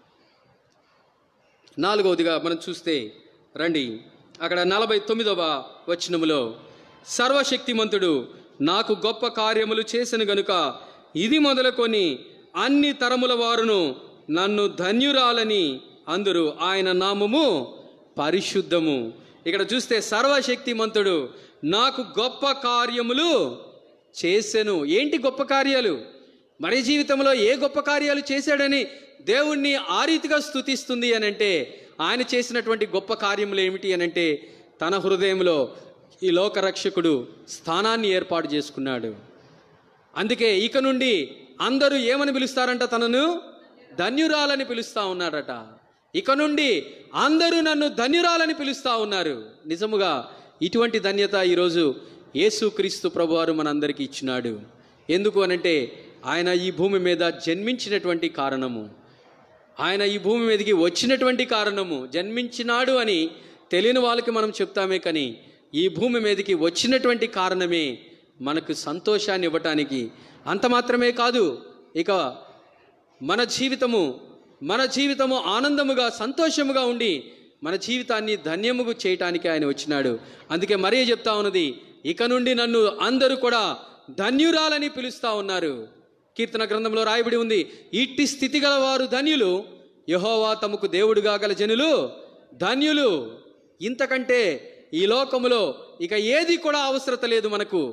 నాలుగవదిగా మనం చూస్తే రండి అక్కడ నలభై తొమ్మిదవ వచనములో సర్వశక్తిమంతుడు నాకు గొప్ప కార్యములు చేసిన గనుక ఇది మొదలుకొని అన్ని తరముల వారును నన్ను ధన్యురాలని అందరూ ఆయన నామము పరిశుద్ధము ఇక్కడ చూస్తే సర్వశక్తిమంతుడు నాకు గొప్ప కార్యములు చేసెను ఏంటి గొప్ప కార్యాలు మరి జీవితంలో ఏ గొప్ప కార్యాలు చేశాడని దేవుణ్ణి ఆ రీతిగా స్థుతిస్తుంది అని అంటే ఆయన చేసినటువంటి గొప్ప కార్యములు ఏమిటి అని అంటే తన హృదయంలో ఈ లోకరక్షకుడు స్థానాన్ని ఏర్పాటు చేసుకున్నాడు అందుకే ఇక నుండి అందరూ ఏమని పిలుస్తారంట తనను ధన్యురాలని పిలుస్తా ఉన్నాడట ఇక నుండి అందరూ నన్ను ధన్యురాలని పిలుస్తా ఉన్నారు నిజముగా ఇటువంటి ధన్యత ఈరోజు యేసుక్రీస్తు ప్రభువారు మనందరికీ ఇచ్చినాడు ఎందుకు అనంటే ఆయన ఈ భూమి మీద జన్మించినటువంటి కారణము ఆయన ఈ భూమి మీదకి వచ్చినటువంటి కారణము జన్మించినాడు అని తెలియని వాళ్ళకి మనం చెప్తామే కానీ ఈ భూమి మీదకి వచ్చినటువంటి కారణమే మనకు సంతోషాన్ని ఇవ్వటానికి అంత మాత్రమే కాదు ఇక మన జీవితము మన జీవితము ఆనందముగా సంతోషముగా ఉండి మన జీవితాన్ని ధన్యముగు చేయటానికి ఆయన వచ్చినాడు అందుకే మరీ చెప్తా ఉన్నది ఇక నుండి నన్ను అందరూ కూడా ధన్యురాలని పిలుస్తా ఉన్నారు కీర్తన గ్రంథంలో రాయబడి ఉంది ఇట్టి స్థితి గల వారు ధన్యులు యహోవా తమకు దేవుడుగా గల జనులు ధన్యులు ఇంతకంటే ఈ లోకములో ఇక ఏది కూడా అవసరత లేదు మనకు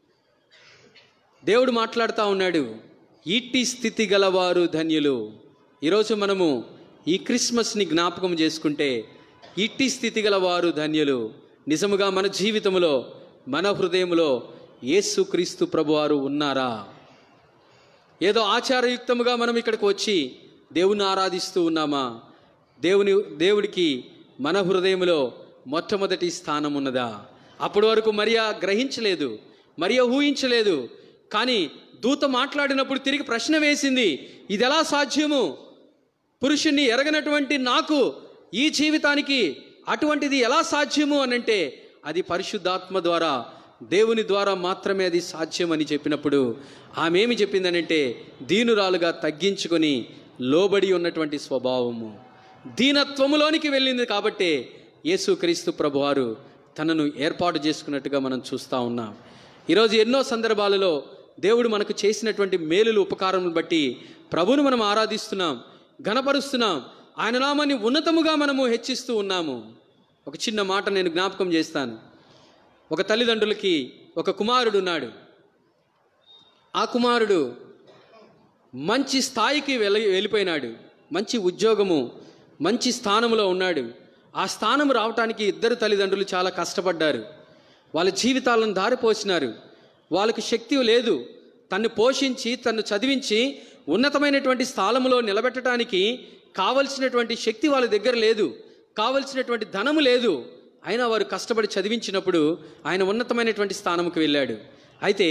దేవుడు మాట్లాడుతూ ఉన్నాడు ఇట్టి స్థితి గలవారు ధన్యులు ఈరోజు మనము ఈ క్రిస్మస్ని జ్ఞాపకం చేసుకుంటే ఇట్టి స్థితి గలవారు ధన్యులు నిజముగా మన జీవితంలో మన హృదయంలో యేసుక్రీస్తు ప్రభువారు ఉన్నారా ఏదో ఆచారయుక్తముగా మనం ఇక్కడికి వచ్చి దేవుని ఆరాధిస్తూ ఉన్నామా దేవుని దేవుడికి మన హృదయంలో మొట్టమొదటి స్థానం ఉన్నదా అప్పటి వరకు మరియా గ్రహించలేదు మరియా ఊహించలేదు కానీ దూత మాట్లాడినప్పుడు తిరిగి ప్రశ్న వేసింది ఇది ఎలా సాధ్యము పురుషుణ్ణి ఎరగనటువంటి నాకు ఈ జీవితానికి అటువంటిది ఎలా సాధ్యము అనంటే అది పరిశుద్ధాత్మ ద్వారా దేవుని ద్వారా మాత్రమే అది సాధ్యమని చెప్పినప్పుడు ఆమె ఏమి చెప్పిందనంటే దీనురాలుగా తగ్గించుకొని లోబడి ఉన్నటువంటి స్వభావము దీనత్వములోనికి వెళ్ళింది కాబట్టే యేసుక్రీస్తు ప్రభువారు తనను ఏర్పాటు చేసుకున్నట్టుగా మనం చూస్తూ ఉన్నాం ఈరోజు ఎన్నో సందర్భాలలో దేవుడు మనకు చేసినటువంటి మేలులు ఉపకారములను బట్టి ప్రభువును మనం ఆరాధిస్తున్నాం ఘనపరుస్తున్నాం ఆయన నామాన్ని ఉన్నతముగా మనము హెచ్చిస్తూ ఉన్నాము ఒక చిన్న మాట నేను జ్ఞాపకం చేస్తాను ఒక తల్లిదండ్రులకి ఒక కుమారుడు ఉన్నాడు ఆ కుమారుడు మంచి స్థాయికి వెళ్ళి వెళ్ళిపోయినాడు మంచి ఉద్యోగము మంచి స్థానంలో ఉన్నాడు ఆ స్థానం రావటానికి ఇద్దరు తల్లిదండ్రులు చాలా కష్టపడ్డారు వాళ్ళ జీవితాలను దారిపోసినారు వాళ్ళకి శక్తి లేదు తన్ను పోషించి తన్ను చదివించి ఉన్నతమైనటువంటి స్థానంలో నిలబెట్టడానికి కావలసినటువంటి శక్తి వాళ్ళ దగ్గర లేదు కావలసినటువంటి ధనము లేదు అయినా వారు కష్టపడి చదివించినప్పుడు ఆయన ఉన్నతమైనటువంటి స్థానంకి వెళ్ళాడు అయితే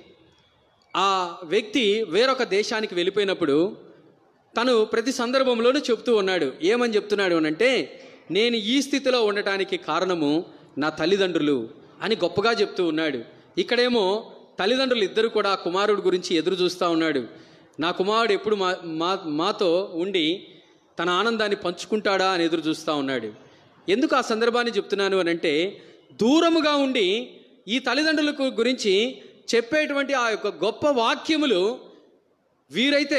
ఆ వ్యక్తి వేరొక దేశానికి వెళ్ళిపోయినప్పుడు తను ప్రతి సందర్భంలోనూ చెప్తూ ఉన్నాడు ఏమని చెప్తున్నాడు అనంటే నేను ఈ స్థితిలో ఉండటానికి కారణము నా తల్లిదండ్రులు అని గొప్పగా చెప్తూ ఉన్నాడు ఇక్కడేమో తల్లిదండ్రులు ఇద్దరు కూడా ఆ కుమారుడు గురించి ఎదురు చూస్తూ ఉన్నాడు నా కుమారుడు ఎప్పుడు మా మా మాతో ఉండి తన ఆనందాన్ని పంచుకుంటాడా అని ఎదురు చూస్తూ ఉన్నాడు ఎందుకు ఆ సందర్భాన్ని చెప్తున్నాను అని అంటే దూరముగా ఉండి ఈ తల్లిదండ్రులకు గురించి చెప్పేటువంటి ఆ యొక్క గొప్ప వాక్యములు వీరైతే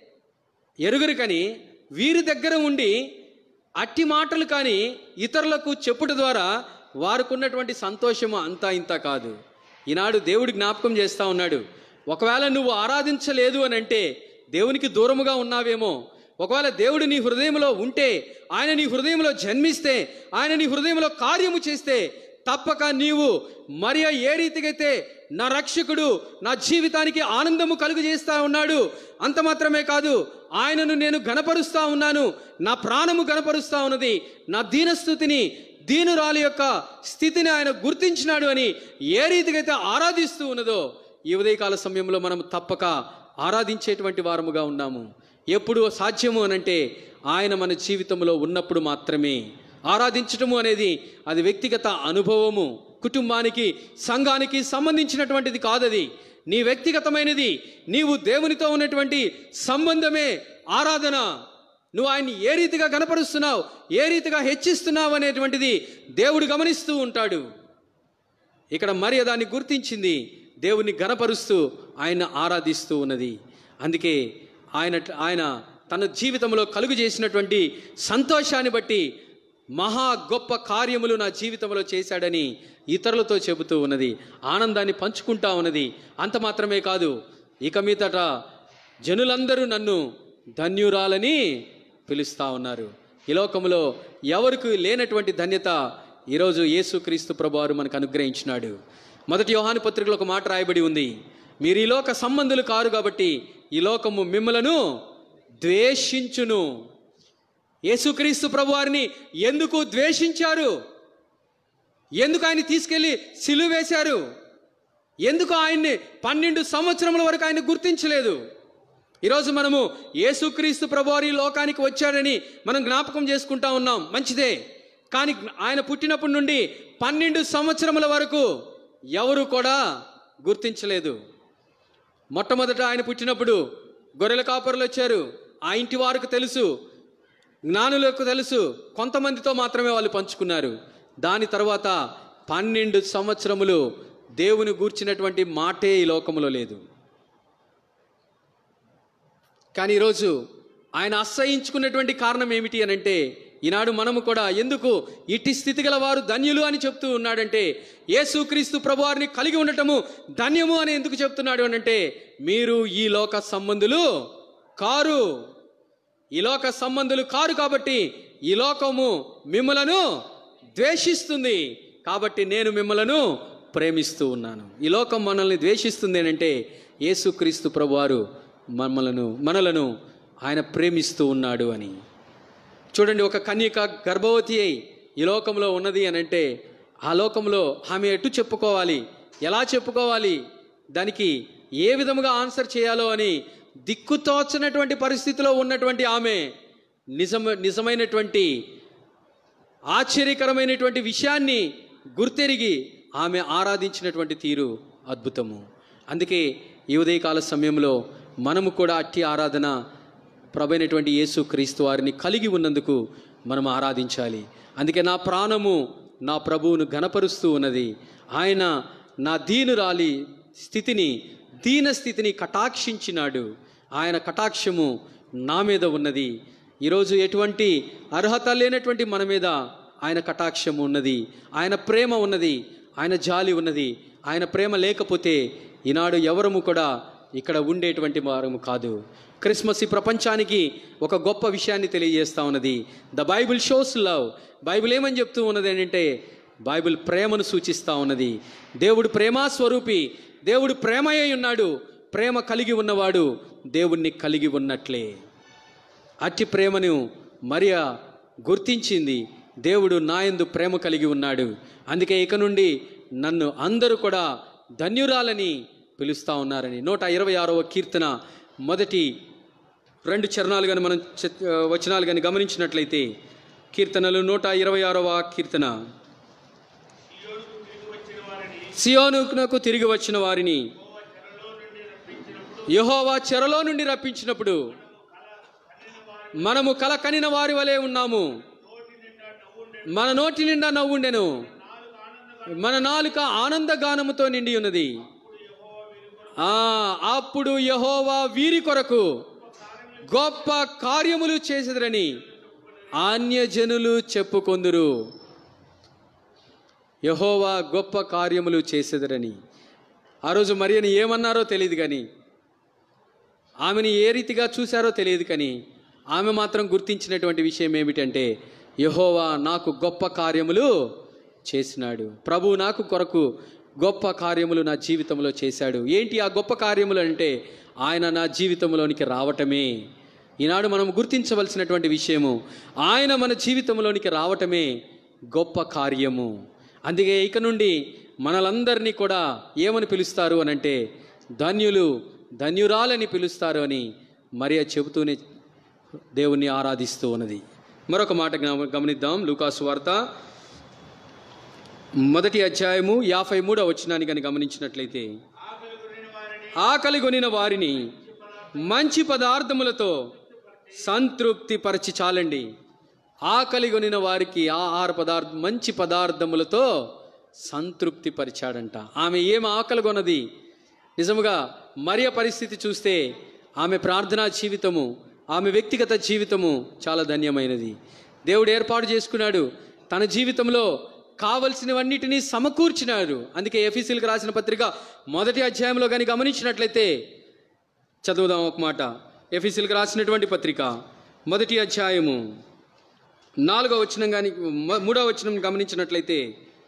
ఎరుగురు కానీ వీరి దగ్గర ఉండి అట్టి మాటలు కానీ ఇతరులకు చెప్పుట ద్వారా వారికి ఉన్నటువంటి సంతోషము అంతా ఇంత కాదు ఈనాడు దేవుడి జ్ఞాపకం చేస్తా ఉన్నాడు ఒకవేళ నువ్వు ఆరాధించలేదు అని అంటే దేవునికి దూరముగా ఉన్నావేమో ఒకవేళ దేవుడు నీ హృదయంలో ఉంటే ఆయన నీ హృదయంలో జన్మిస్తే ఆయన నీ హృదయంలో కార్యము చేస్తే తప్పక నీవు మరియ ఏ రీతికైతే నా రక్షకుడు నా జీవితానికి ఆనందము కలుగు చేస్తా ఉన్నాడు అంత మాత్రమే కాదు ఆయనను నేను గణపరుస్తా ఉన్నాను నా ప్రాణము గణపరుస్తా ఉన్నది నా దీనస్థుతిని దీనురాలి యొక్క స్థితిని ఆయన గుర్తించినాడు అని ఏ రీతికైతే ఆరాధిస్తూ ఉన్నదో ఈ ఉదయకాల సమయంలో మనం తప్పక ఆరాధించేటువంటి వారముగా ఉన్నాము ఎప్పుడు సాధ్యము అనంటే ఆయన మన జీవితంలో ఉన్నప్పుడు మాత్రమే ఆరాధించటము అనేది అది వ్యక్తిగత అనుభవము కుటుంబానికి సంఘానికి సంబంధించినటువంటిది కాదది నీ వ్యక్తిగతమైనది నీవు దేవునితో ఉన్నటువంటి సంబంధమే ఆరాధన నువ్వు ఆయన్ని ఏ రీతిగా గనపరుస్తున్నావు ఏ రీతిగా హెచ్చిస్తున్నావు అనేటువంటిది దేవుడు గమనిస్తూ ఉంటాడు ఇక్కడ మరి దాన్ని గుర్తించింది దేవుని గనపరుస్తూ ఆయన ఆరాధిస్తూ ఉన్నది అందుకే ఆయన ఆయన తన జీవితంలో కలుగు చేసినటువంటి సంతోషాన్ని బట్టి మహా గొప్ప కార్యములు నా జీవితంలో చేశాడని ఇతరులతో చెబుతూ ఉన్నది ఆనందాన్ని పంచుకుంటా ఉన్నది అంత మాత్రమే కాదు ఇక మీదట జనులందరూ నన్ను ధన్యురాలని పిలుస్తా ఉన్నారు ఈ లోకంలో ఎవరికి లేనటువంటి ధన్యత ఈరోజు యేసుక్రీస్తు ప్రభువారు మనకు అనుగ్రహించినాడు మొదటి యోహాను పత్రికలో ఒక మాట రాయబడి ఉంది మీరు ఈ లోక సంబంధులు కారు కాబట్టి ఈ లోకము మిమ్మలను ద్వేషించును యేసుక్రీస్తు ప్రభువారిని ఎందుకు ద్వేషించారు ఎందుకు ఆయన తీసుకెళ్లి సిలువ వేశారు ఎందుకు ఆయన్ని పన్నెండు సంవత్సరముల వరకు ఆయన గుర్తించలేదు ఈరోజు మనము యేసుక్రీస్తు ప్రభువారు ఈ లోకానికి వచ్చాడని మనం జ్ఞాపకం చేసుకుంటా ఉన్నాం మంచిదే కానీ ఆయన పుట్టినప్పటి నుండి పన్నెండు సంవత్సరముల వరకు ఎవరు కూడా గుర్తించలేదు మొట్టమొదట ఆయన పుట్టినప్పుడు గొర్రెల కాపరులు వచ్చారు ఆ ఇంటి వారికి తెలుసు జ్ఞానులకు తెలుసు కొంతమందితో మాత్రమే వాళ్ళు పంచుకున్నారు దాని తర్వాత పన్నెండు సంవత్సరములు దేవుని గూర్చినటువంటి మాటే ఈ లోకంలో లేదు కానీ ఈరోజు ఆయన అసహించుకున్నటువంటి కారణం ఏమిటి అని అంటే ఈనాడు మనము కూడా ఎందుకు ఇట్టి స్థితి గల వారు ధన్యులు అని చెప్తూ ఉన్నాడంటే యేసుక్రీస్తు ప్రభువారిని కలిగి ఉండటము ధన్యము అని ఎందుకు చెప్తున్నాడు అని అంటే మీరు ఈ లోక సంబంధులు కారు ఈ లోక సంబంధులు కారు కాబట్టి ఈ లోకము మిమ్మలను ద్వేషిస్తుంది కాబట్టి నేను మిమ్మలను ప్రేమిస్తూ ఉన్నాను ఈ లోకం మనల్ని ద్వేషిస్తుంది అని అంటే యేసుక్రీస్తు ప్రభువారు మనలను మనలను ఆయన ప్రేమిస్తూ ఉన్నాడు అని చూడండి ఒక కన్యక గర్భవతి అయి ఈ లోకంలో ఉన్నది అని అంటే ఆ లోకంలో ఆమె ఎటు చెప్పుకోవాలి ఎలా చెప్పుకోవాలి దానికి ఏ విధముగా ఆన్సర్ చేయాలో అని దిక్కుతోచనటువంటి పరిస్థితిలో ఉన్నటువంటి ఆమె నిజమ నిజమైనటువంటి ఆశ్చర్యకరమైనటువంటి విషయాన్ని గుర్తెరిగి ఆమె ఆరాధించినటువంటి తీరు అద్భుతము అందుకే ఈ ఉదయకాల సమయంలో మనము కూడా అట్టి ఆరాధన ప్రభైనటువంటి యేసు క్రీస్తు వారిని కలిగి ఉన్నందుకు మనం ఆరాధించాలి అందుకే నా ప్రాణము నా ప్రభువును ఘనపరుస్తూ ఉన్నది ఆయన నా దీనురాలి స్థితిని దీన స్థితిని కటాక్షించినాడు ఆయన కటాక్షము నా మీద ఉన్నది ఈరోజు ఎటువంటి అర్హత లేనటువంటి మన మీద ఆయన కటాక్షము ఉన్నది ఆయన ప్రేమ ఉన్నది ఆయన జాలి ఉన్నది ఆయన ప్రేమ లేకపోతే ఈనాడు ఎవరము కూడా ఇక్కడ ఉండేటువంటి వారము కాదు క్రిస్మస్ ఈ ప్రపంచానికి ఒక గొప్ప విషయాన్ని తెలియజేస్తా ఉన్నది the Bible shows love Bible ఏమని చెప్తూ ఉన్నది ఏంటంటే బైబిల్ ప్రేమను సూచిస్తూ ఉన్నది దేవుడు ప్రేమా స్వరూపి దేవుడు ప్రేమయ్య ఉన్నాడు ప్రేమ కలిగి ఉన్నవాడు దేవుణ్ణి కలిగి ఉన్నట్లే అట్టి ప్రేమను మరియా గుర్తించింది దేవుడు నాయందు ప్రేమ కలిగి ఉన్నాడు అందుకే ఇక నుండి నన్ను అందరూ కూడా ధన్యురాలని పిలుస్తూ ఉన్నారని నూట ఇరవై ఆరవ కీర్తన మొదటి రెండు చరణాలు కానీ మనం చ- వచనాలు కానీ గమనించినట్లయితే కీర్తనలు నూట ఇరవై ఆరవ కీర్తన సియోనుకు తిరిగి వచ్చిన వారిని యెహోవా చెరలో నుండి రప్పించినప్పుడు మనము కల కనిన వారి వలె ఉన్నాము మన నోటి నిండా నవ్వుండెను మన నాలుక ఆనందగానముతో నిండి ఉన్నది ఆ అప్పుడు యహోవా వీరి కొరకు గొప్ప కార్యములు చేసేదరని అన్యజనులు చెప్పుకొందురు యహోవా గొప్ప కార్యములు చేసేదరని ఆ రోజు మరియని ఏమన్నారో తెలియదు కానీ ఆమెను ఏ రీతిగా చూశారో తెలియదు కానీ ఆమె మాత్రం గుర్తించినటువంటి విషయం ఏమిటంటే యహోవా నాకు గొప్ప కార్యములు చేసినాడు ప్రభు నాకు కొరకు గొప్ప కార్యములు నా జీవితంలో చేశాడు ఏంటి ఆ గొప్ప కార్యములు అంటే ఆయన నా జీవితంలోనికి రావటమే ఈనాడు మనం గుర్తించవలసినటువంటి విషయము ఆయన మన జీవితంలోనికి రావటమే గొప్ప కార్యము అందుకే ఇక నుండి మనలందరినీ కూడా ఏమని పిలుస్తారు అనంటే ధన్యులు ధన్యురాలని పిలుస్తారు అని మరియా చెబుతూనే దేవుణ్ణి ఆరాధిస్తూ ఉన్నది మరొక మాట గమ- గమనిద్దాం లూకాసు వార్త మొదటి అధ్యాయము యాభై మూడవ వచనాన్ని కానీ గమనించినట్లయితే ఆకలి కొనిన వారిని మంచి పదార్థములతో సంతృప్తి పరిచి చాలండి ఆకలి కొనిన వారికి ఆహార పదార్థ మంచి పదార్థములతో సంతృప్తి పరిచాడంట ఆమె ఏం ఆకలి కొన్నది నిజముగా మరియ పరిస్థితి చూస్తే ఆమె ప్రార్థనా జీవితము ఆమె వ్యక్తిగత జీవితము చాలా ధన్యమైనది దేవుడు ఏర్పాటు చేసుకున్నాడు తన జీవితంలో కావలసినవన్నిటినీ సమకూర్చినాడు అందుకే ఎఫీసీలకు రాసిన పత్రిక మొదటి అధ్యాయంలో కానీ గమనించినట్లయితే చదువుదాం ఒక మాట ఎఫీసీలకు రాసినటువంటి పత్రిక మొదటి అధ్యాయము నాలుగో వచనం కానీ మ- మూడో వచనం గమనించినట్లయితే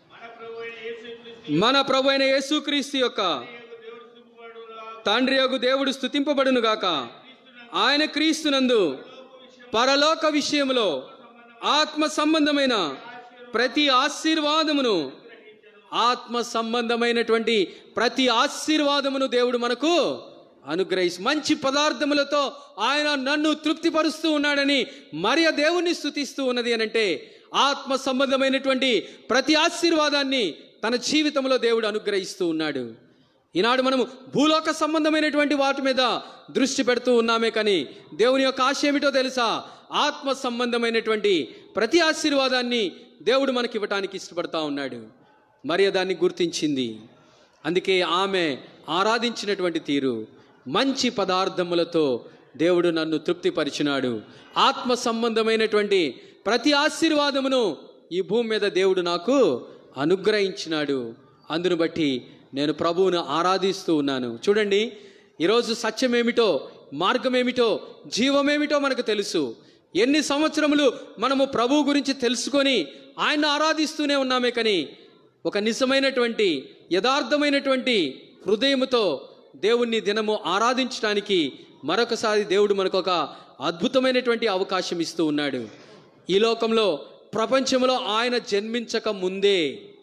మన ప్రభు అయిన యేసుక్రీస్తు యొక్క తండ్రి యొక్క దేవుడు స్థుతింపబడును గాక ఆయన క్రీస్తునందు పరలోక విషయములో ఆత్మ సంబంధమైన ప్రతి ఆశీర్వాదమును ఆత్మ సంబంధమైనటువంటి ప్రతి ఆశీర్వాదమును దేవుడు మనకు అనుగ్రహించి మంచి పదార్థములతో ఆయన నన్ను తృప్తిపరుస్తూ ఉన్నాడని మరియ దేవుణ్ణి స్థుతిస్తూ ఉన్నది అని అంటే ఆత్మ సంబంధమైనటువంటి ప్రతి ఆశీర్వాదాన్ని తన జీవితంలో దేవుడు అనుగ్రహిస్తూ ఉన్నాడు ఈనాడు మనము భూలోక సంబంధమైనటువంటి వాటి మీద దృష్టి పెడుతూ ఉన్నామే కానీ దేవుని యొక్క ఆశ ఏమిటో తెలుసా ఆత్మ సంబంధమైనటువంటి ప్రతి ఆశీర్వాదాన్ని దేవుడు మనకి ఇవ్వటానికి ఇష్టపడతా ఉన్నాడు మరి దాన్ని గుర్తించింది అందుకే ఆమె ఆరాధించినటువంటి తీరు మంచి పదార్థములతో దేవుడు నన్ను తృప్తిపరిచినాడు ఆత్మ సంబంధమైనటువంటి ప్రతి ఆశీర్వాదమును ఈ భూమి మీద దేవుడు నాకు అనుగ్రహించినాడు అందును బట్టి నేను ప్రభువును ఆరాధిస్తూ ఉన్నాను చూడండి ఈరోజు సత్యమేమిటో మార్గమేమిటో జీవమేమిటో మనకు తెలుసు ఎన్ని సంవత్సరములు మనము ప్రభువు గురించి తెలుసుకొని ఆయన ఆరాధిస్తూనే ఉన్నామే కానీ ఒక నిజమైనటువంటి యథార్థమైనటువంటి హృదయముతో దేవుణ్ణి దినము ఆరాధించడానికి మరొకసారి దేవుడు మనకు ఒక అద్భుతమైనటువంటి అవకాశం ఇస్తూ ఉన్నాడు ఈ లోకంలో ప్రపంచంలో ఆయన జన్మించక ముందే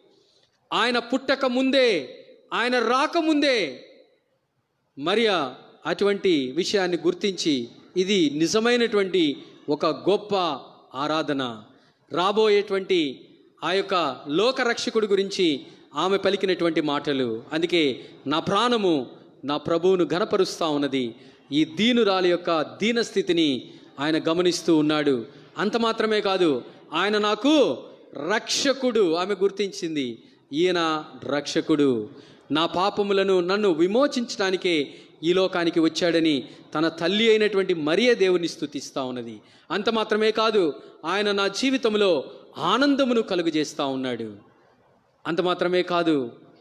ఆయన పుట్టక ముందే ఆయన రాకముందే మరియా అటువంటి విషయాన్ని గుర్తించి ఇది నిజమైనటువంటి ఒక గొప్ప ఆరాధన రాబోయేటువంటి ఆ యొక్క లోకరక్షకుడి గురించి ఆమె పలికినటువంటి మాటలు అందుకే నా ప్రాణము నా ప్రభువును ఘనపరుస్తా ఉన్నది ఈ దీనురాలి యొక్క దీన స్థితిని ఆయన గమనిస్తూ ఉన్నాడు అంత మాత్రమే కాదు ఆయన నాకు రక్షకుడు ఆమె గుర్తించింది ఈయన రక్షకుడు నా పాపములను నన్ను విమోచించడానికే ఈ లోకానికి వచ్చాడని తన తల్లి అయినటువంటి మరియే దేవుని స్థుతిస్తా ఉన్నది అంత మాత్రమే కాదు ఆయన నా జీవితంలో ఆనందమును కలుగజేస్తా ఉన్నాడు అంత మాత్రమే కాదు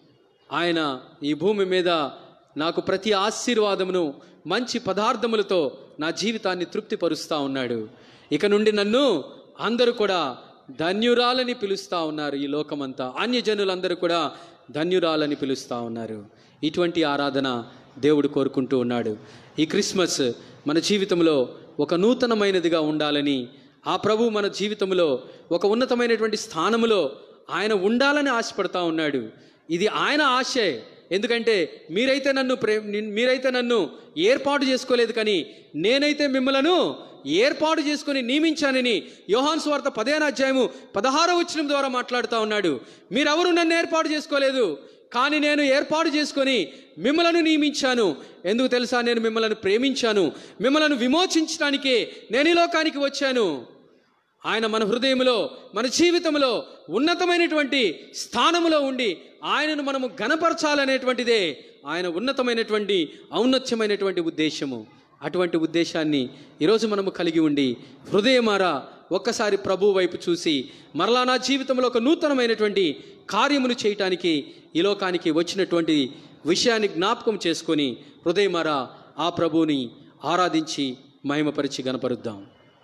ఆయన ఈ భూమి మీద నాకు ప్రతి ఆశీర్వాదమును మంచి పదార్థములతో నా జీవితాన్ని తృప్తిపరుస్తూ ఉన్నాడు ఇక నుండి నన్ను అందరూ కూడా ధన్యురాలని పిలుస్తూ ఉన్నారు ఈ లోకమంతా అన్యజనులందరూ కూడా ధన్యురాలని పిలుస్తూ ఉన్నారు ఇటువంటి ఆరాధన దేవుడు కోరుకుంటూ ఉన్నాడు ఈ క్రిస్మస్ మన జీవితంలో ఒక నూతనమైనదిగా ఉండాలని ఆ ప్రభు మన జీవితంలో ఒక ఉన్నతమైనటువంటి స్థానములో ఆయన ఉండాలని ఆశపడతా ఉన్నాడు ఇది ఆయన ఆశే ఎందుకంటే మీరైతే నన్ను ప్రే నిన్- మీరైతే నన్ను ఏర్పాటు చేసుకోలేదు కానీ నేనైతే మిమ్మలను ఏర్పాటు చేసుకొని నియమించానని యోహాన్ స్వార్థ పదేన అధ్యాయము పదహారో వచనం ద్వారా మాట్లాడుతూ ఉన్నాడు మీరెవరు నన్ను ఏర్పాటు చేసుకోలేదు కానీ నేను ఏర్పాటు చేసుకొని మిమ్మలను నియమించాను ఎందుకు తెలుసా నేను మిమ్మల్ని ప్రేమించాను మిమ్మలను విమోచించడానికే నేను ఈ లోకానికి వచ్చాను ఆయన మన హృదయంలో మన జీవితంలో ఉన్నతమైనటువంటి స్థానములో ఉండి ఆయనను మనము గణపరచాలనేటువంటిదే ఆయన ఉన్నతమైనటువంటి ఔన్నత్యమైనటువంటి ఉద్దేశము అటువంటి ఉద్దేశాన్ని ఈరోజు మనము కలిగి ఉండి హృదయమారా ఒక్కసారి ప్రభు వైపు చూసి మరలా నా జీవితంలో ఒక నూతనమైనటువంటి కార్యమును చేయటానికి ఈ లోకానికి వచ్చినటువంటి విషయాన్ని జ్ఞాపకం చేసుకొని హృదయమారా ఆ ప్రభువుని ఆరాధించి మహిమపరిచి గనపరుద్దాం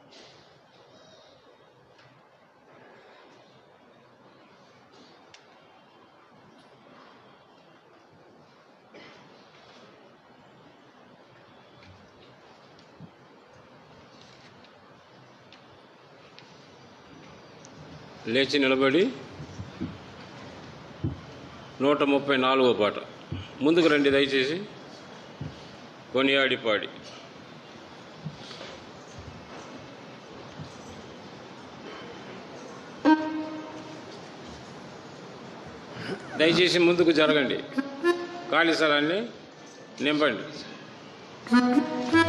లేచి నిలబడి నూట ముప్పై నాలుగో పాట ముందుకు రండి దయచేసి కొనియాడి పాడి దయచేసి ముందుకు జరగండి ఖాళీ స్థలాన్ని నింపండి